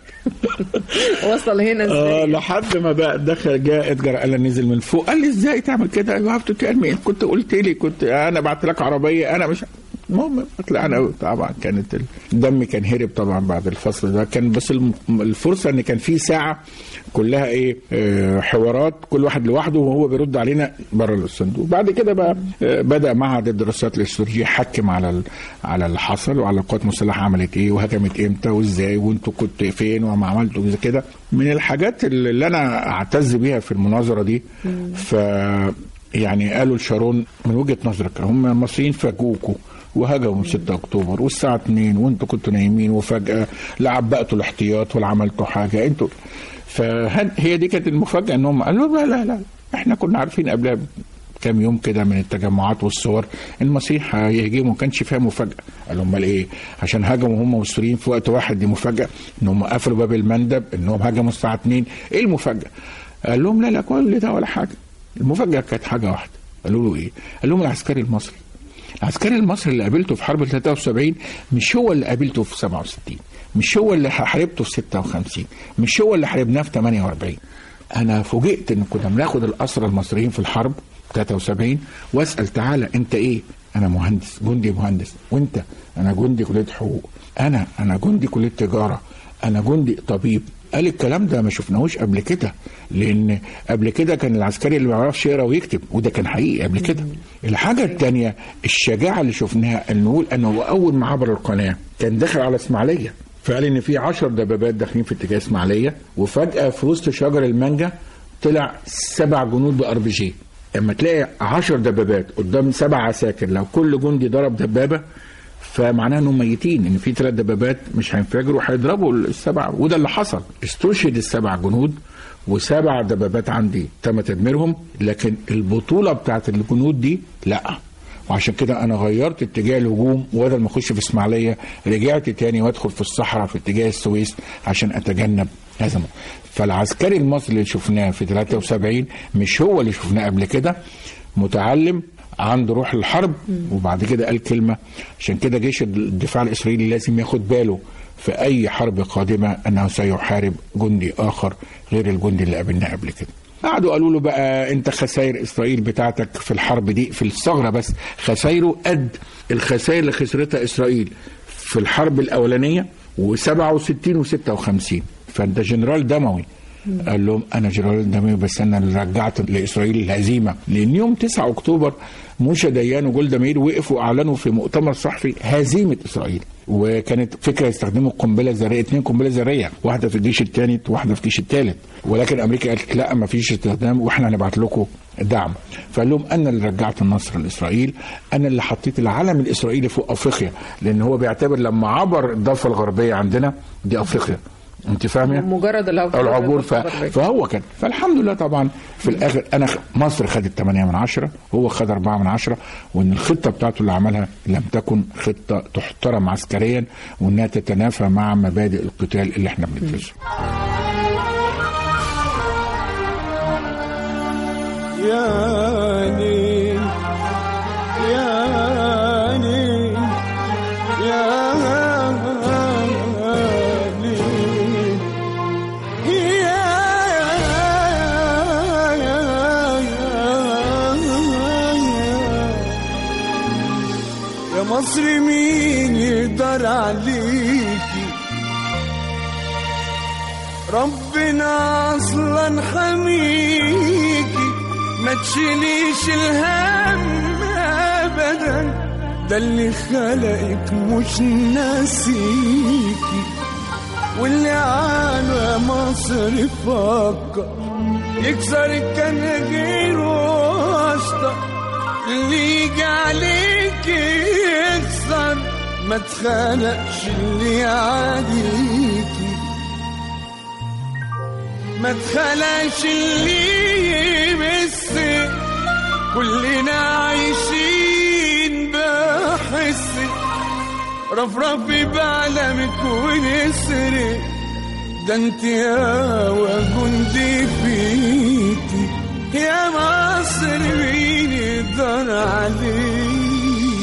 S3: وصل هنا
S4: اه
S3: ازاي
S4: لحد ما بقى دخل جاء ادجار قال نزل من فوق قال لي ازاي تعمل كده يو هاف تو تيل مي كنت قلت لي كنت انا بعت لك عربيه انا مش المهم طلعنا طبعا كانت الدم كان هرب طبعا بعد الفصل ده كان بس الم- الفرصه ان كان في ساعه كلها ايه آه، حوارات كل واحد لوحده وهو بيرد علينا بره الصندوق بعد كده بقى آه، بدا معهد الدراسات الاستراتيجيه يحكم على ال- على اللي حصل وعلى القوات المسلحه عملت ايه وهجمت امتى وازاي وانتوا كنتوا فين وما عملتوا زي كده من الحاجات اللي اللي انا اعتز بيها في المناظره دي ف يعني قالوا لشارون من وجهه نظرك هم المصريين فاجئوكوا وهجموا 6 اكتوبر والساعه 2 وانتوا كنتوا نايمين وفجاه لا عبأتوا الاحتياط ولا عملتوا حاجه انتوا فهي دي كانت المفاجاه انهم قالوا لا لا لا احنا كنا عارفين قبلها كام يوم كده من التجمعات والصور المسيح هيهجموا ما كانش فيها مفاجاه قالوا امال ايه عشان هجموا هم والسوريين في وقت واحد دي مفاجاه انهم قفلوا باب المندب انهم هجموا الساعه 2 ايه المفاجاه قال لهم لا لا كل ده ولا حاجه المفاجاه كانت حاجه واحده قالوا له ايه قال لهم العسكري المصري العسكري المصري اللي قابلته في حرب ال 73 مش هو اللي قابلته في 67 مش هو اللي حاربته في 56 مش هو اللي حاربناه في 48 انا فوجئت ان كنا بناخد الاسرى المصريين في الحرب 73 واسال تعالى انت ايه انا مهندس جندي مهندس وانت انا جندي كليه حقوق انا انا جندي كليه تجاره انا جندي طبيب قال الكلام ده ما شفناهوش قبل كده لان قبل كده كان العسكري اللي ما يعرفش يقرا ويكتب وده كان حقيقي قبل كده الحاجه الثانيه الشجاعه اللي شفناها ان نقول انه اول ما عبر القناه كان داخل على اسماعيليه فقال ان في 10 دبابات داخلين في اتجاه اسماعيليه وفجاه في وسط شجر المانجا طلع سبع جنود بار بي جي اما تلاقي 10 دبابات قدام سبع عساكر لو كل جندي ضرب دبابه فمعناها انهم ميتين ان في ثلاث دبابات مش هينفجروا هيضربوا السبع وده اللي حصل استشهد السبع جنود وسبع دبابات عندي تم تدميرهم لكن البطوله بتاعت الجنود دي لا وعشان كده انا غيرت اتجاه الهجوم وبدل ما اخش في اسماعيليه رجعت تاني وادخل في الصحراء في اتجاه السويس عشان اتجنب هذا الم- فالعسكري المصري اللي شفناه في 73 مش هو اللي شفناه قبل كده متعلم عنده روح الحرب وبعد كده قال كلمه عشان كده جيش الدفاع الاسرائيلي لازم ياخد باله في اي حرب قادمه انه سيحارب جندي اخر غير الجندي اللي قابلناه قبل كده قعدوا قالوا له بقى انت خسائر اسرائيل بتاعتك في الحرب دي في الثغره بس خسائره قد الخسائر اللي خسرتها اسرائيل في الحرب الاولانيه و67 و56 فانت جنرال دموي قال لهم انا جنرال دموي بس انا اللي رجعت لاسرائيل الهزيمه لان يوم 9 اكتوبر موشا ديان وجولدا مير وقفوا اعلنوا في مؤتمر صحفي هزيمه اسرائيل وكانت فكره يستخدموا قنبله ذريه اثنين قنبله ذريه واحده في الجيش الثاني وواحده في الجيش الثالث ولكن امريكا قالت لا ما فيش استخدام واحنا هنبعت لكم دعم فقال لهم انا اللي رجعت النصر لاسرائيل انا اللي حطيت العلم الاسرائيلي فوق افريقيا لان هو بيعتبر لما عبر الضفه الغربيه عندنا دي افريقيا انت فاهمه
S3: مجرد العبور
S4: العبور ف...
S3: بالتبرج.
S4: فهو كده فالحمد لله طبعا في الاخر انا خ- مصر خدت 8 من 10 هو خد 4 من 10 وان الخطه بتاعته اللي عملها لم تكن خطه تحترم عسكريا وانها تتنافى مع مبادئ القتال اللي احنا بندرسه
S6: ياني ياني ياني يا مصر مين يقدر عليكي ربنا اصلا حميكي ما تشيليش الهم ابدا ده اللي خلقك مش ناسيكي واللي على مصر فكر يكسر الكناجير واسطة اللي يجي عليك يكسر ما تخلقش اللي يعاديكي ما تخلقش اللي يمسك كلنا عايشين بحسك رفرفي بعلمك ونسرك ده انت يا جندي فيكي يا مصر مين يقدر عليكي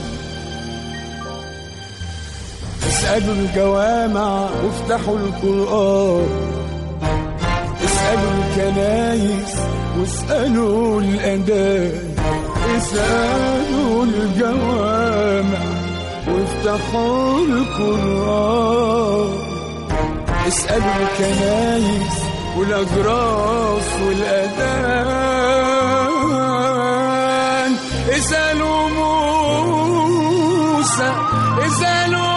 S6: اسألوا الجوامع وافتحوا القرآن اسألوا الكنايس واسألوا الأذان اسألوا الجوامع وافتحوا القرآن اسألوا الكنايس والأجراس والأذان اسألوا موسى اسألوا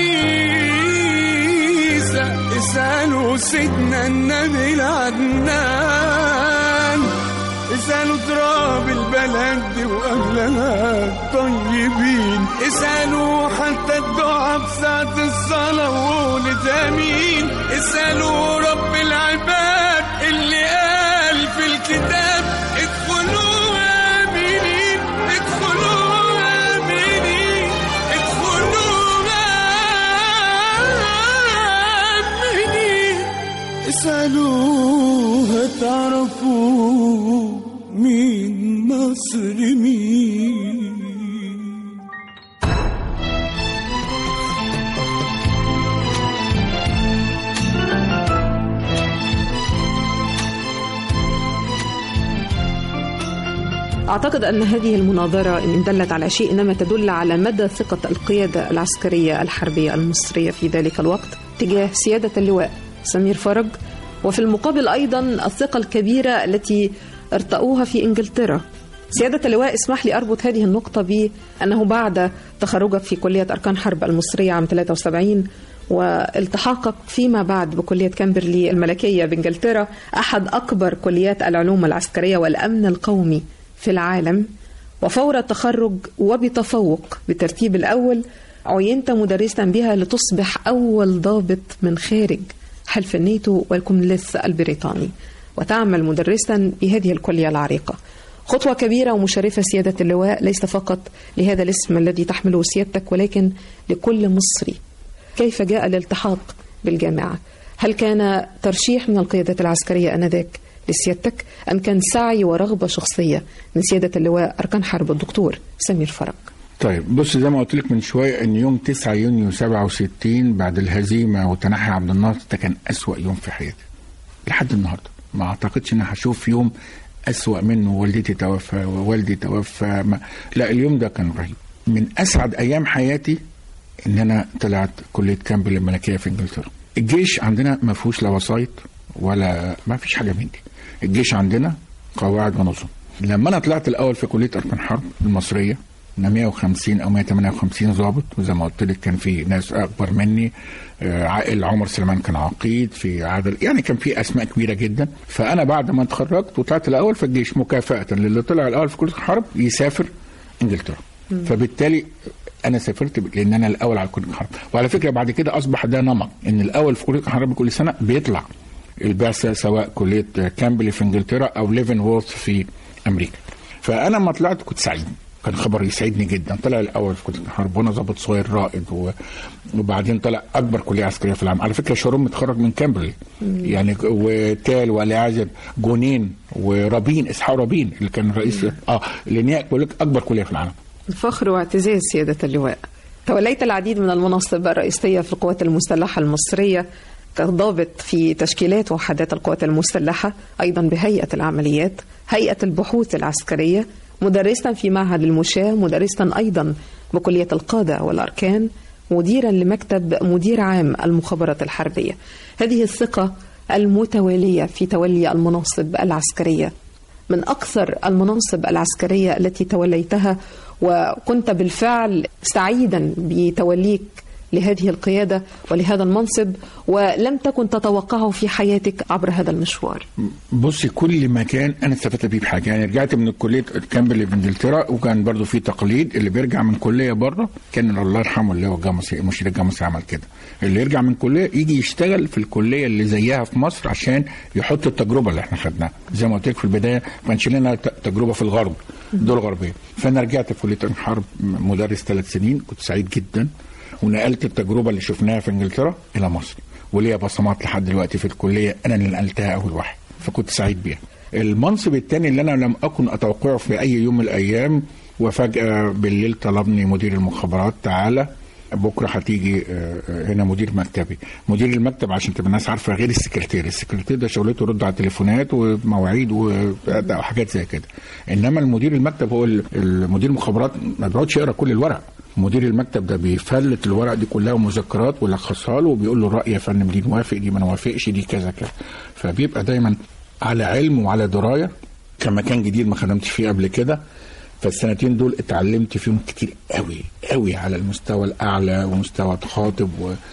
S6: عيسى اسألوا سيدنا النبي العدنان اسألوا تراب البلد دي وأهلها الطيبين اسألوا حتى الدعاء بساعة الصلاة وقولت آمين اسألوا رب العباد اللي قال في الكتاب ادخلوا آمنين ادخلوا آمنين ادخلوا آمنين اسألوها تعرفوا مين مصر مين
S3: أعتقد أن هذه المناظرة إن دلت على شيء إنما تدل على مدى ثقة القيادة العسكرية الحربية المصرية في ذلك الوقت تجاه سيادة اللواء سمير فرج وفي المقابل أيضا الثقة الكبيرة التي ارتأوها في إنجلترا سيادة اللواء اسمح لي أربط هذه النقطة بأنه بعد تخرجك في كلية أركان حرب المصرية عام 73 والتحاقك فيما بعد بكلية كامبرلي الملكية بإنجلترا أحد أكبر كليات العلوم العسكرية والأمن القومي في العالم وفور التخرج وبتفوق بالترتيب الأول عينت مدرسا بها لتصبح أول ضابط من خارج حلف الناتو والكومنولث البريطاني وتعمل مدرسا بهذه الكلية العريقة خطوة كبيرة ومشرفة سيادة اللواء ليس فقط لهذا الاسم الذي تحمله سيادتك ولكن لكل مصري كيف جاء الالتحاق بالجامعة هل كان ترشيح من القيادات العسكرية آنذاك لسيادتك أم كان سعي ورغبة شخصية من سيادة اللواء أركان حرب الدكتور سمير فرج
S4: طيب بص زي ما قلت لك من شويه ان يوم 9 يونيو 67 بعد الهزيمه وتنحي عبد الناصر ده كان اسوا يوم في حياتي لحد النهارده ما اعتقدش ان هشوف يوم اسوا منه والدتي توفى ووالدي توفى ما لا اليوم ده كان رهيب من اسعد ايام حياتي ان انا طلعت كليه كامبل الملكيه في انجلترا الجيش عندنا ما فيهوش لا وسايط ولا ما فيش حاجه من دي الجيش عندنا قواعد ونظم لما انا طلعت الاول في كليه اركان حرب المصريه من 150 او 158 ضابط وزي ما قلت لك كان في ناس اكبر مني آه، عائل عمر سليمان كان عقيد في عادل يعني كان في اسماء كبيره جدا فانا بعد ما اتخرجت وطلعت الاول في الجيش مكافاه للي طلع الاول في كليه الحرب يسافر انجلترا فبالتالي انا سافرت ب- لان انا الاول على كليه الحرب وعلى فكره بعد كده اصبح ده نمط ان الاول في كليه الحرب كل سنه بيطلع البعثه سواء كليه كامبلي في انجلترا او ليفن وورث في امريكا فانا لما طلعت كنت سعيد كان خبر يسعدني جدا طلع الاول في كليه الحرب وانا ضابط صغير رائد و... وبعدين طلع اكبر كليه عسكريه في العالم على فكره شاروم متخرج من كامبرلي يعني وتال والعازب جونين ورابين اسحاق رابين اللي كان رئيس اه لان هي بقول لك اكبر كليه في العالم
S3: فخر واعتزاز سيادة اللواء توليت العديد من المناصب الرئيسية في القوات المسلحة المصرية كضابط في تشكيلات وحدات القوات المسلحة أيضا بهيئة العمليات هيئة البحوث العسكرية مدرسا في معهد المشاة مدرسا أيضا بكلية القادة والأركان مديرا لمكتب مدير عام المخابرات الحربية هذه الثقة المتوالية في تولي المناصب العسكرية من أكثر المناصب العسكرية التي توليتها وكنت بالفعل سعيدا بتوليك لهذه القيادة ولهذا المنصب ولم تكن تتوقعه في حياتك عبر هذا المشوار
S4: بصي كل مكان انا استفدت بيه بحاجه يعني رجعت من الكليه كامبرلي في انجلترا وكان برضو في تقليد اللي بيرجع من كليه بره كان الله يرحمه اللي هو الجاموسي مشير الجاموسي عمل كده اللي يرجع من كليه يجي يشتغل في الكليه اللي زيها في مصر عشان يحط التجربه اللي احنا خدناها زي ما قلت لك في البدايه ما كانش لنا ت- تجربه في الغرب الدول الغربيه فانا رجعت في كليه الحرب مدرس ثلاث سنين كنت سعيد جدا ونقلت التجربه اللي شفناها في انجلترا الى مصر وليا بصمات لحد دلوقتي في الكليه انا اللي نقلتها اول واحد فكنت سعيد بيها المنصب الثاني اللي انا لم اكن اتوقعه في اي يوم من الايام وفجاه بالليل طلبني مدير المخابرات تعالى بكره هتيجي آه، آه، هنا مدير مكتبي مدير المكتب عشان تبقى الناس عارفه غير السكرتير السكرتير ده شغلته يرد على التليفونات ومواعيد و- وحاجات زي كده انما المدير المكتب هو ال- المدير المخابرات ما بيقعدش يقرا كل الورق مدير المكتب ده بيفلت الورق دي كلها مذكرات ويلخصها له وبيقول له الراي يا فندم دي نوافق دي ما نوافقش دي كذا كذا فبيبقى دايما على علم وعلى درايه كان مكان جديد ما خدمتش فيه قبل كده فالسنتين دول اتعلمت فيهم كتير قوي قوي على المستوى الاعلى ومستوى خاطب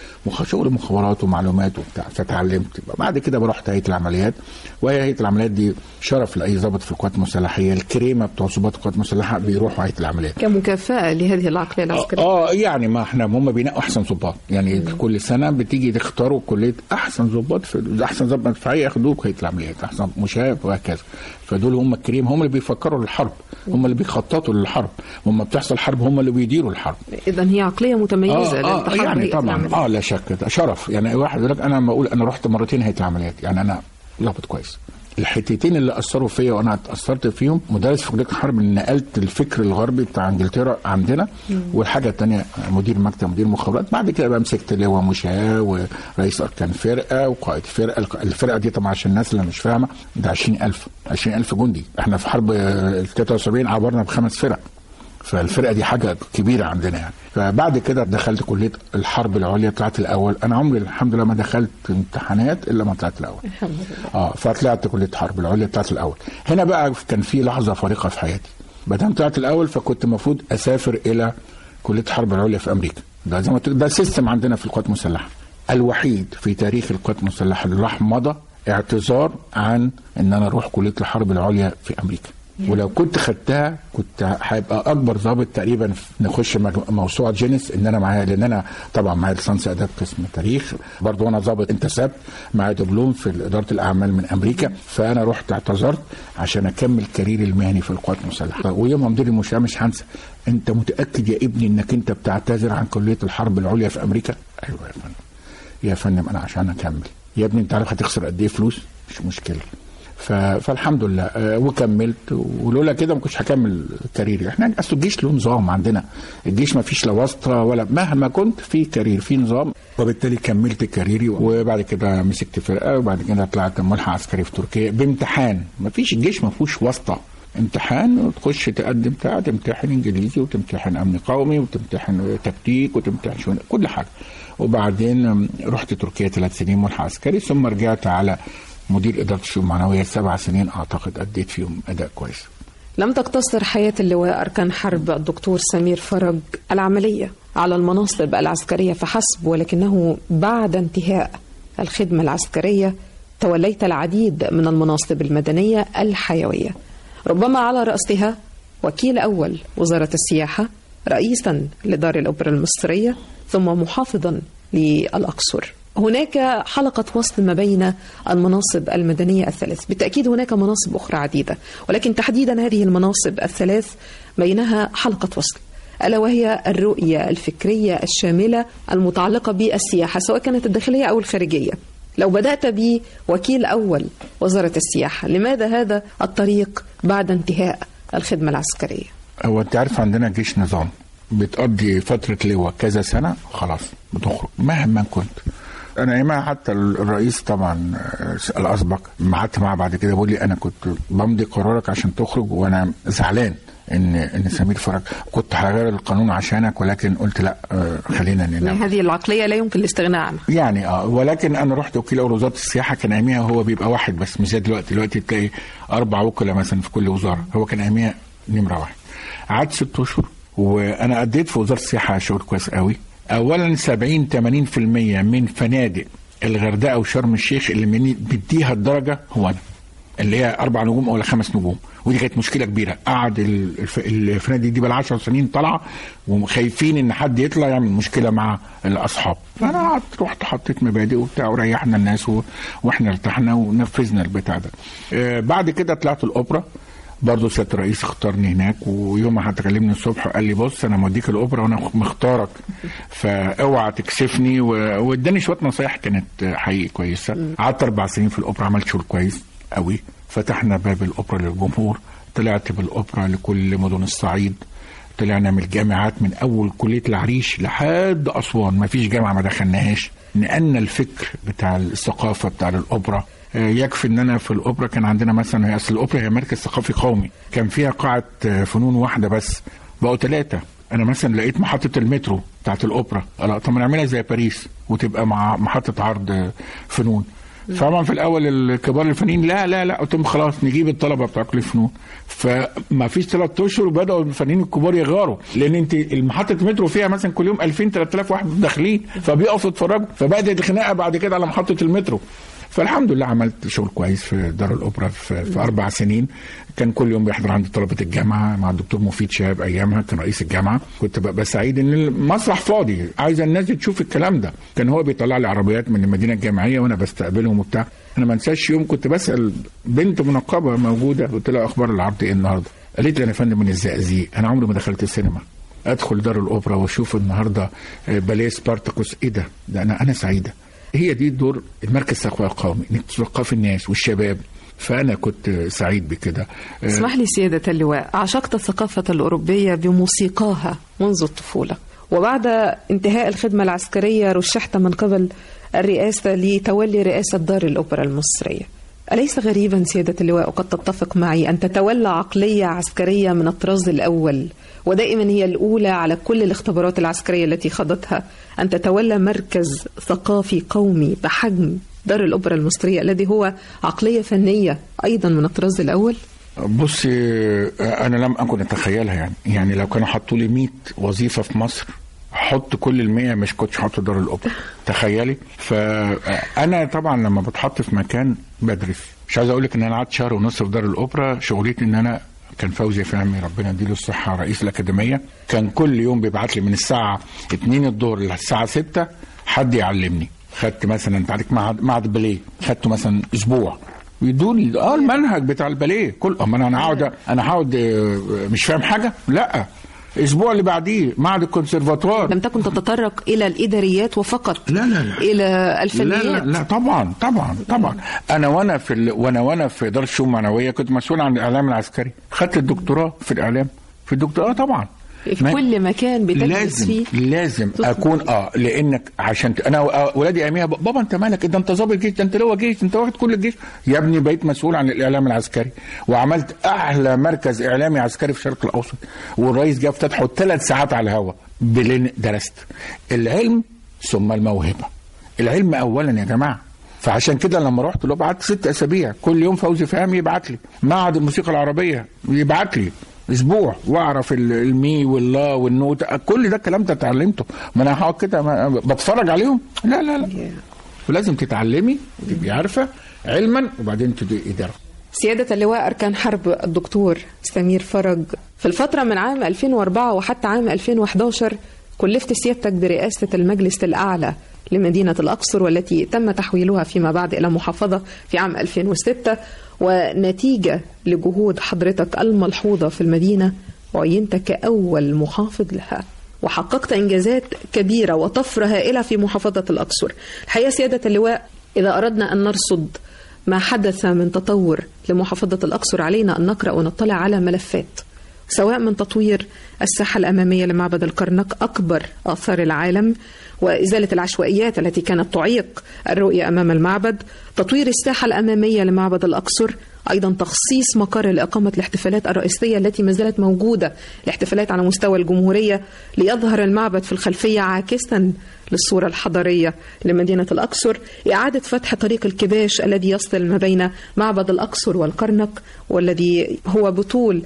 S4: وشغل مخابرات ومعلومات وبتاع فتعلمت بعد كده رحت هيئه العمليات وهي هيئه العمليات دي شرف لاي ضابط في القوات المسلحه هي الكريمه بتوع ضباط القوات المسلحه بيروحوا هيئه العمليات
S3: كمكافأة لهذه العقلية العسكرية
S4: اه يعني ما احنا هم بينقوا احسن ضباط يعني كل سنه بتيجي تختاروا كليه احسن ضباط في احسن ضباط مدفعيه ياخدوه في هيئه العمليات احسن مشاة وهكذا فدول هم الكريم هم اللي بيفكروا للحرب هم اللي بيخططوا للحرب لما بتحصل حرب هم اللي بيديروا الحرب
S3: إذا هي عقلية متميزة
S4: اه, آه
S3: للتحرك
S4: يعني
S3: بهيئة
S4: طبعا
S3: العمليات.
S4: اه لا شك ده شرف يعني واحد يقول لك انا لما اقول انا رحت مرتين هيئه العمليات يعني انا ضابط كويس الحتتين اللي اثروا فيا وانا اتاثرت فيهم مدرس في كليه الحرب اللي نقلت الفكر الغربي بتاع انجلترا عندنا والحاجه الثانيه مدير مكتب مدير مخابرات بعد كده بقى مسكت لواء مشاة ورئيس اركان فرقه وقائد فرقه الفرقه دي طبعا عشان الناس اللي مش فاهمه ده 20000 20000 جندي احنا في حرب آه، 73 عبرنا بخمس فرق فالفرقه دي حاجه كبيره عندنا يعني فبعد كده دخلت كليه الحرب العليا طلعت الاول انا عمري الحمد لله ما دخلت امتحانات الا ما طلعت الاول
S3: الحمد لله
S4: اه فطلعت كليه الحرب العليا طلعت الاول هنا بقى كان في لحظه فارقه في حياتي ما دام طلعت الاول فكنت المفروض اسافر الى كليه الحرب العليا في امريكا ده زي ما قلت لك، ده سيستم عندنا في القوات المسلحه الوحيد في تاريخ القوات المسلحه اللي راح مضى اعتذار عن ان انا اروح كليه الحرب العليا في امريكا ولو كنت خدتها كنت هيبقى اكبر ضابط تقريبا نخش مج- موسوعه جينيس ان انا معايا لان انا طبعا معايا ليسانس اداب قسم تاريخ برضه وانا ضابط انتسبت معايا دبلوم في اداره الاعمال من امريكا فانا رحت اعتذرت عشان اكمل كاريري المهني في القوات المسلحه ويوم مدير المشاه مش هنسى انت متاكد يا ابني انك انت بتعتذر عن كليه الحرب العليا في امريكا ايوه يا فندم يا فندم انا عشان اكمل يا ابني انت عارف هتخسر قد ايه فلوس مش مشكله ف... فالحمد لله آه، وكملت ولولا كده ما كنتش هكمل كاريري احنا اصل الجيش له نظام عندنا الجيش ما فيش لا واسطه ولا مهما كنت في كارير في نظام وبالتالي كملت كاريري وبعد كده مسكت فرقه وبعد كده طلعت ملحق عسكري في تركيا بامتحان ما فيش الجيش ما فيهوش واسطه امتحان وتخش تقدم بتاع تمتحن انجليزي وتمتحن امن قومي وتمتحن تكتيك وتمتحن شو كل حاجه وبعدين رحت تركيا ثلاث سنين ملحق عسكري ثم رجعت على مدير اداره الشؤون المعنويه سبع سنين اعتقد اديت فيهم اداء كويس
S3: لم تقتصر حياة اللواء أركان حرب الدكتور سمير فرج العملية على المناصب العسكرية فحسب ولكنه بعد انتهاء الخدمة العسكرية توليت العديد من المناصب المدنية الحيوية ربما على رأسها وكيل أول وزارة السياحة رئيسا لدار الأوبرا المصرية ثم محافظا للأقصر هناك حلقة وصل ما بين المناصب المدنية الثلاث بالتأكيد هناك مناصب أخرى عديدة ولكن تحديدا هذه المناصب الثلاث بينها حلقة وصل ألا وهي الرؤية الفكرية الشاملة المتعلقة بالسياحة سواء كانت الداخلية أو الخارجية لو بدأت بوكيل أول وزارة السياحة لماذا هذا الطريق بعد انتهاء الخدمة العسكرية
S4: هو انت عارف عندنا جيش نظام بتقضي فترة لواء كذا سنة خلاص بتخرج مهما كنت انا ايامها حتى الرئيس طبعا آه، الاسبق ما قعدت معاه بعد كده بيقول لي انا كنت بمضي قرارك عشان تخرج وانا زعلان ان ان سمير فرج كنت هغير القانون عشانك ولكن قلت لا آه، خلينا ننام
S3: هذه العقلية لا يمكن الاستغناء عنها
S4: يعني اه ولكن انا رحت وكيل اول وزاره السياحه كان اياميها هو بيبقى واحد بس مش زي دلوقتي دلوقتي تلاقي اربع وكلاء مثلا في كل وزاره هو كان اياميها نمره واحد قعدت ست اشهر وانا اديت في وزاره السياحه شغل كويس قوي اولا 70 80% من فنادق الغردقه وشرم الشيخ اللي مني بديها الدرجه هو انا اللي هي اربع نجوم ولا خمس نجوم ودي كانت مشكله كبيره قعد ال- الف- الفنادق دي بقى 10 سنين طالعه وخايفين ان حد يطلع يعمل مشكله مع الاصحاب فانا قعدت رحت حطيت مبادئ وبتاع وريحنا الناس و... واحنا ارتحنا ونفذنا البتاع ده آه بعد كده طلعت الاوبرا برضه سياده الرئيس اختارني هناك ويوم ما حد كلمني الصبح قال لي بص انا موديك الاوبرا وانا مختارك فاوعى تكسفني و- واداني شويه نصايح كانت حقيقي كويسه قعدت اربع سنين في الاوبرا عملت شغل كويس قوي فتحنا باب الاوبرا للجمهور طلعت بالاوبرا لكل مدن الصعيد طلعنا من الجامعات من اول كليه العريش لحد اسوان ما فيش جامعه ما دخلناهاش نقلنا الفكر بتاع الثقافه بتاع الاوبرا آه، يكفي ان انا في الاوبرا كان عندنا مثلا هي اصل الاوبرا هي مركز ثقافي قومي كان فيها قاعه آه، فنون واحده بس بقوا ثلاثه انا مثلا لقيت محطه المترو بتاعت الاوبرا لا طب ما نعملها زي باريس وتبقى مع محطه عرض آه، فنون طبعا في الاول الكبار الفنانين لا لا لا قلت لهم خلاص نجيب الطلبه بتوع كليه الفنون فما فيش ثلاث اشهر بداوا الفنانين الكبار يغاروا لان انت المحطه المترو فيها مثلا كل يوم 2000 3000 واحد داخلين فبيقفوا يتفرجوا فبدات الخناقه بعد كده على محطه المترو فالحمد لله عملت شغل كويس في دار الاوبرا في, في اربع سنين كان كل يوم بيحضر عندي طلبه الجامعه مع الدكتور مفيد شهاب ايامها كان رئيس الجامعه كنت ببقى سعيد ان المسرح فاضي عايز الناس دي تشوف الكلام ده كان هو بيطلع لي عربيات من المدينه الجامعيه وانا بستقبلهم وبتاع انا ما انساش يوم كنت بسال بنت منقبه موجوده قلت لها اخبار العرض ايه النهارده قالت لي انا فندم من الزقازيق انا عمري ما دخلت السينما ادخل دار الاوبرا واشوف النهارده آه، باليه سبارتاكوس ايه ده ده انا انا سعيده هي دي دور المركز الثقافي القومي انك تثقفي الناس والشباب فانا كنت سعيد بكده آه،
S3: اسمح لي سيادة اللواء عشقت الثقافة الأوروبية بموسيقاها منذ الطفولة وبعد انتهاء الخدمة العسكرية رشحت من قبل الرئاسة لتولي رئاسة دار الأوبرا المصرية أليس غريبا سيادة اللواء وقد تتفق معي أن تتولى عقلية عسكرية من الطراز الأول ودائما هي الأولى على كل الاختبارات العسكرية التي خاضتها أن تتولى مركز ثقافي قومي بحجم دار الأوبرا المصرية الذي هو عقلية فنية أيضا من الطراز الأول
S4: بصي آه، انا لم اكن اتخيلها يعني يعني لو كانوا حطوا لي 100 وظيفه في مصر حط كل المية مش كنتش حاطط دار الاوبرا تخيلي فانا طبعا لما بتحط في مكان بدرس مش عايز اقول لك ان انا قعدت شهر ونص في دار الاوبرا شغلتي ان انا كان فوزي فهمي ربنا يديله الصحه رئيس الاكاديميه كان كل يوم بيبعت لي من الساعه 2 الظهر للساعه 6 حد يعلمني خدت مثلا انت عندك معهد معهد باليه خدته مثلا اسبوع ويدوني اه المنهج بتاع الباليه كل اما انا انا هقعد انا هقعد آه، مش فاهم حاجه لا الاسبوع اللي بعديه معهد الكونسرفاتوار
S3: لم تكن تتطرق إلى الإداريات وفقط
S4: لا لا لا
S3: إلى
S4: لا
S3: الفنيات
S4: لا لا طبعا طبعا طبعا انا وانا في ال... وانا وانا في اداره الشؤون المعنويه كنت مسؤول عن الاعلام العسكري خدت الدكتوراه في الاعلام في الدكتوراه طبعا
S3: في
S4: ما-
S3: كل مكان بتدرس
S4: لازم
S3: فيه
S4: لازم
S3: تطلب.
S4: اكون اه لانك عشان ت- انا و- ولادي اياميها ب- بابا انت مالك ده انت ضابط جيش ده انت لواء جيش انت واخد كل الجيش يا ابني بقيت مسؤول عن الاعلام العسكري وعملت اعلى مركز اعلامي عسكري في الشرق الاوسط والرئيس جه افتتحه ثلاث ساعات على الهواء بلين درست العلم ثم الموهبه العلم اولا يا جماعه فعشان كده لما رحت له قعدت ست اسابيع كل يوم فوزي فهمي يبعت لي معهد الموسيقى العربيه يبعت لي اسبوع واعرف ال- المي واللا والنوت كل ده الكلام ده اتعلمته ما انا هقعد كده ما- بتفرج عليهم لا لا لا ولازم تتعلمي تبقي عارفه علما وبعدين تبقي اداره
S3: سيادة اللواء أركان حرب الدكتور سمير فرج في الفترة من عام 2004 وحتى عام 2011 كلفت سيادتك برئاسة المجلس الأعلى لمدينة الأقصر والتي تم تحويلها فيما بعد إلى محافظة في عام 2006 ونتيجة لجهود حضرتك الملحوظة في المدينة عينت كأول محافظ لها وحققت إنجازات كبيرة وطفرة هائلة في محافظة الأقصر الحقيقة سيادة اللواء إذا أردنا أن نرصد ما حدث من تطور لمحافظة الأقصر علينا أن نقرأ ونطلع على ملفات سواء من تطوير الساحة الأمامية لمعبد الكرنك أكبر آثار العالم وإزالة العشوائيات التي كانت تعيق الرؤية أمام المعبد تطوير الساحة الأمامية لمعبد الأقصر أيضا تخصيص مقر لإقامة الاحتفالات الرئيسية التي ما زالت موجودة الاحتفالات على مستوى الجمهورية ليظهر المعبد في الخلفية عاكسا للصورة الحضارية لمدينة الأقصر إعادة فتح طريق الكباش الذي يصل ما بين معبد الأقصر والكرنك والذي هو بطول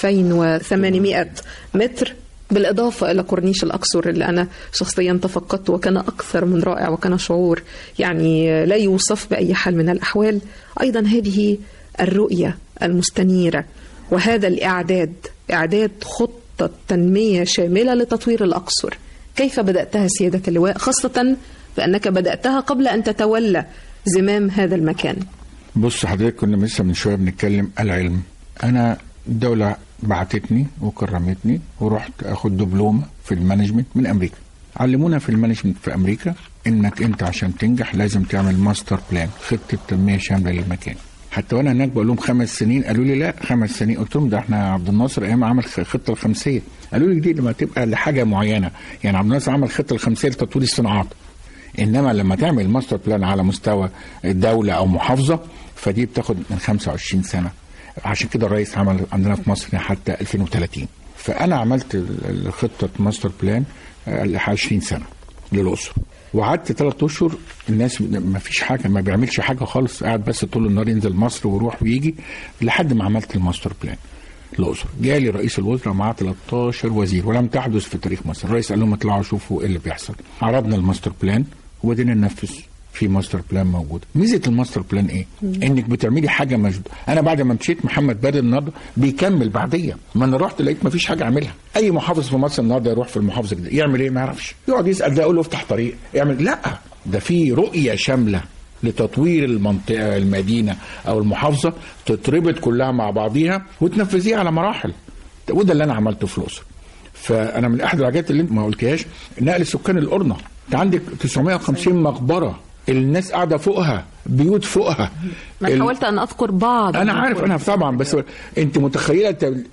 S3: 2800 متر بالإضافة إلى كورنيش الأقصر اللي أنا شخصيا تفقدته وكان أكثر من رائع وكان شعور يعني لا يوصف بأي حال من الأحوال أيضا هذه الرؤية المستنيرة وهذا الإعداد إعداد خطة تنمية شاملة لتطوير الأقصر كيف بدأتها سيادة اللواء خاصة بأنك بدأتها قبل أن تتولى زمام هذا المكان
S4: بص حضرتك كنا لسه من شويه بنتكلم العلم انا الدوله بعتتني وكرمتني ورحت اخد دبلومه في المانجمنت من امريكا علمونا في المانجمنت في امريكا انك انت عشان تنجح لازم تعمل ماستر بلان خطه تنميه شامله للمكان حتى وانا هناك بقول لهم خمس سنين قالوا لي لا خمس سنين قلت لهم ده احنا عبد الناصر ايام عمل خطه الخمسيه قالوا لي دي لما تبقى لحاجه معينه يعني عبد الناصر عمل خطه الخمسيه لتطوير الصناعات انما لما تعمل ماستر بلان على مستوى الدوله او محافظه فدي بتاخد من 25 سنه عشان كده الرئيس عمل عندنا في مصر حتى 2030 فانا عملت ال- الخطه ماستر بلان آه، 20 سنه للاقصر وقعدت ثلاث اشهر الناس ما فيش حاجه ما بيعملش حاجه خالص قاعد بس طول النهار ينزل مصر ويروح ويجي لحد ما عملت الماستر بلان الاقصر جالي رئيس الوزراء معاه 13 وزير ولم تحدث في تاريخ مصر الرئيس قال لهم اطلعوا شوفوا ايه اللي بيحصل عرضنا الماستر بلان وبدينا ننفذ في ماستر بلان موجود ميزه الماستر بلان ايه انك بتعملي حاجه مجد انا بعد ما مشيت محمد بدر النهارده بيكمل بعديا ما انا رحت لقيت ما فيش حاجه اعملها اي محافظ في مصر النهارده يروح في المحافظه دي يعمل ايه ما يعرفش يقعد يسال ده يقول له افتح طريق يعمل لا ده في رؤيه شامله لتطوير المنطقه المدينه او المحافظه تتربط كلها مع بعضيها وتنفذيها على مراحل وده اللي انا عملته في الاقصر فانا من احد الحاجات اللي انت ما قلتهاش نقل سكان القرنه انت عندك 950 مقبره الناس قاعده فوقها بيوت فوقها
S3: ما
S4: ال-
S3: حاولت أن أذكر بعض
S4: انا عارف انا طبعا بس انت متخيله ت-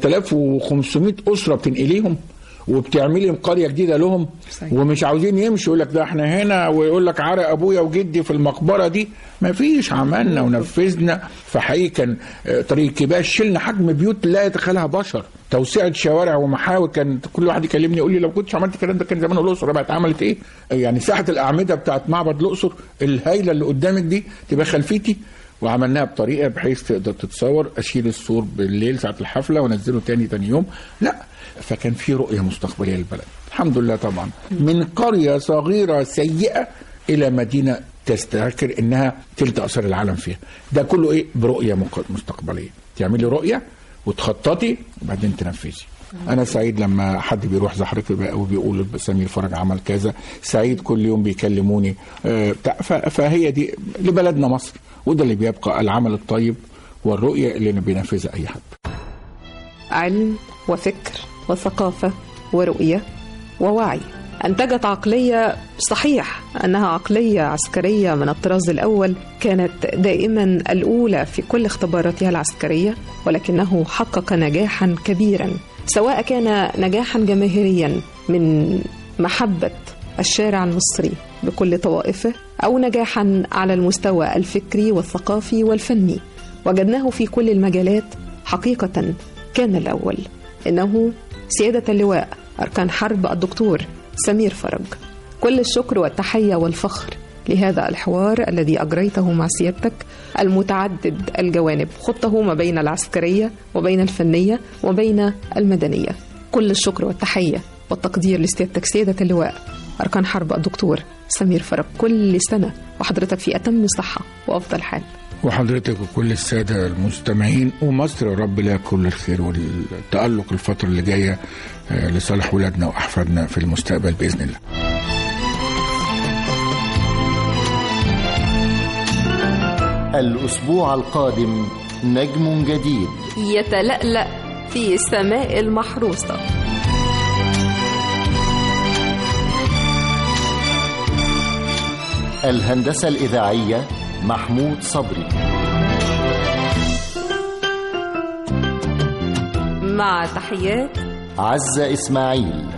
S4: 3500 اسره بتنقليهم وبتعملي قريه جديده لهم
S3: صحيح.
S4: ومش عاوزين يمشوا يقول لك ده احنا هنا ويقول لك عرق ابويا وجدي في المقبره دي ما فيش عملنا ونفذنا فحقيقي كان آه، طريق كباش شلنا حجم بيوت لا يتخيلها بشر توسعه شوارع ومحاور كان كل واحد يكلمني يقول لي لو كنتش عملت الكلام ده كان زمان الاقصر بقت عملت ايه يعني ساحه الاعمده بتاعت معبد الاقصر الهايله اللي قدامك دي تبقى خلفيتي وعملناها بطريقه بحيث تقدر تتصور اشيل السور بالليل ساعه الحفله وانزله تاني تاني يوم لا فكان في رؤيه مستقبليه للبلد الحمد لله طبعا من قريه صغيره سيئه الى مدينه تستذكر انها تلت اثار العالم فيها ده كله ايه برؤيه مق- مستقبليه تعملي رؤيه وتخططي وبعدين تنفذي انا سعيد لما حد بيروح زحرك بقى وبيقول سمير فرج عمل كذا سعيد كل يوم بيكلموني آه، بتاع. ف- فهي دي لبلدنا مصر وده اللي بيبقى العمل الطيب والرؤيه اللي بينفذها اي حد
S3: علم وفكر وثقافة ورؤية ووعي أنتجت عقلية صحيح أنها عقلية عسكرية من الطراز الأول كانت دائما الأولى في كل اختباراتها العسكرية ولكنه حقق نجاحا كبيرا سواء كان نجاحا جماهيريا من محبة الشارع المصري بكل طوائفه أو نجاحا على المستوى الفكري والثقافي والفني وجدناه في كل المجالات حقيقة كان الأول إنه سيادة اللواء أركان حرب الدكتور سمير فرج كل الشكر والتحية والفخر لهذا الحوار الذي أجريته مع سيادتك المتعدد الجوانب خطه ما بين العسكرية وبين الفنية وبين المدنية كل الشكر والتحية والتقدير لسيادتك سيادة اللواء أركان حرب الدكتور سمير فرج كل سنة وحضرتك في أتم صحة وأفضل حال
S4: وحضرتك وكل السادة المستمعين ومصر يا رب لها كل الخير والتألق الفترة اللي جاية آه، لصالح ولادنا وأحفادنا في المستقبل بإذن الله
S1: الأسبوع القادم نجم جديد
S2: يتلألأ في السماء المحروسة
S1: الهندسة الإذاعية محمود صبري
S2: مع تحيات
S1: عزة إسماعيل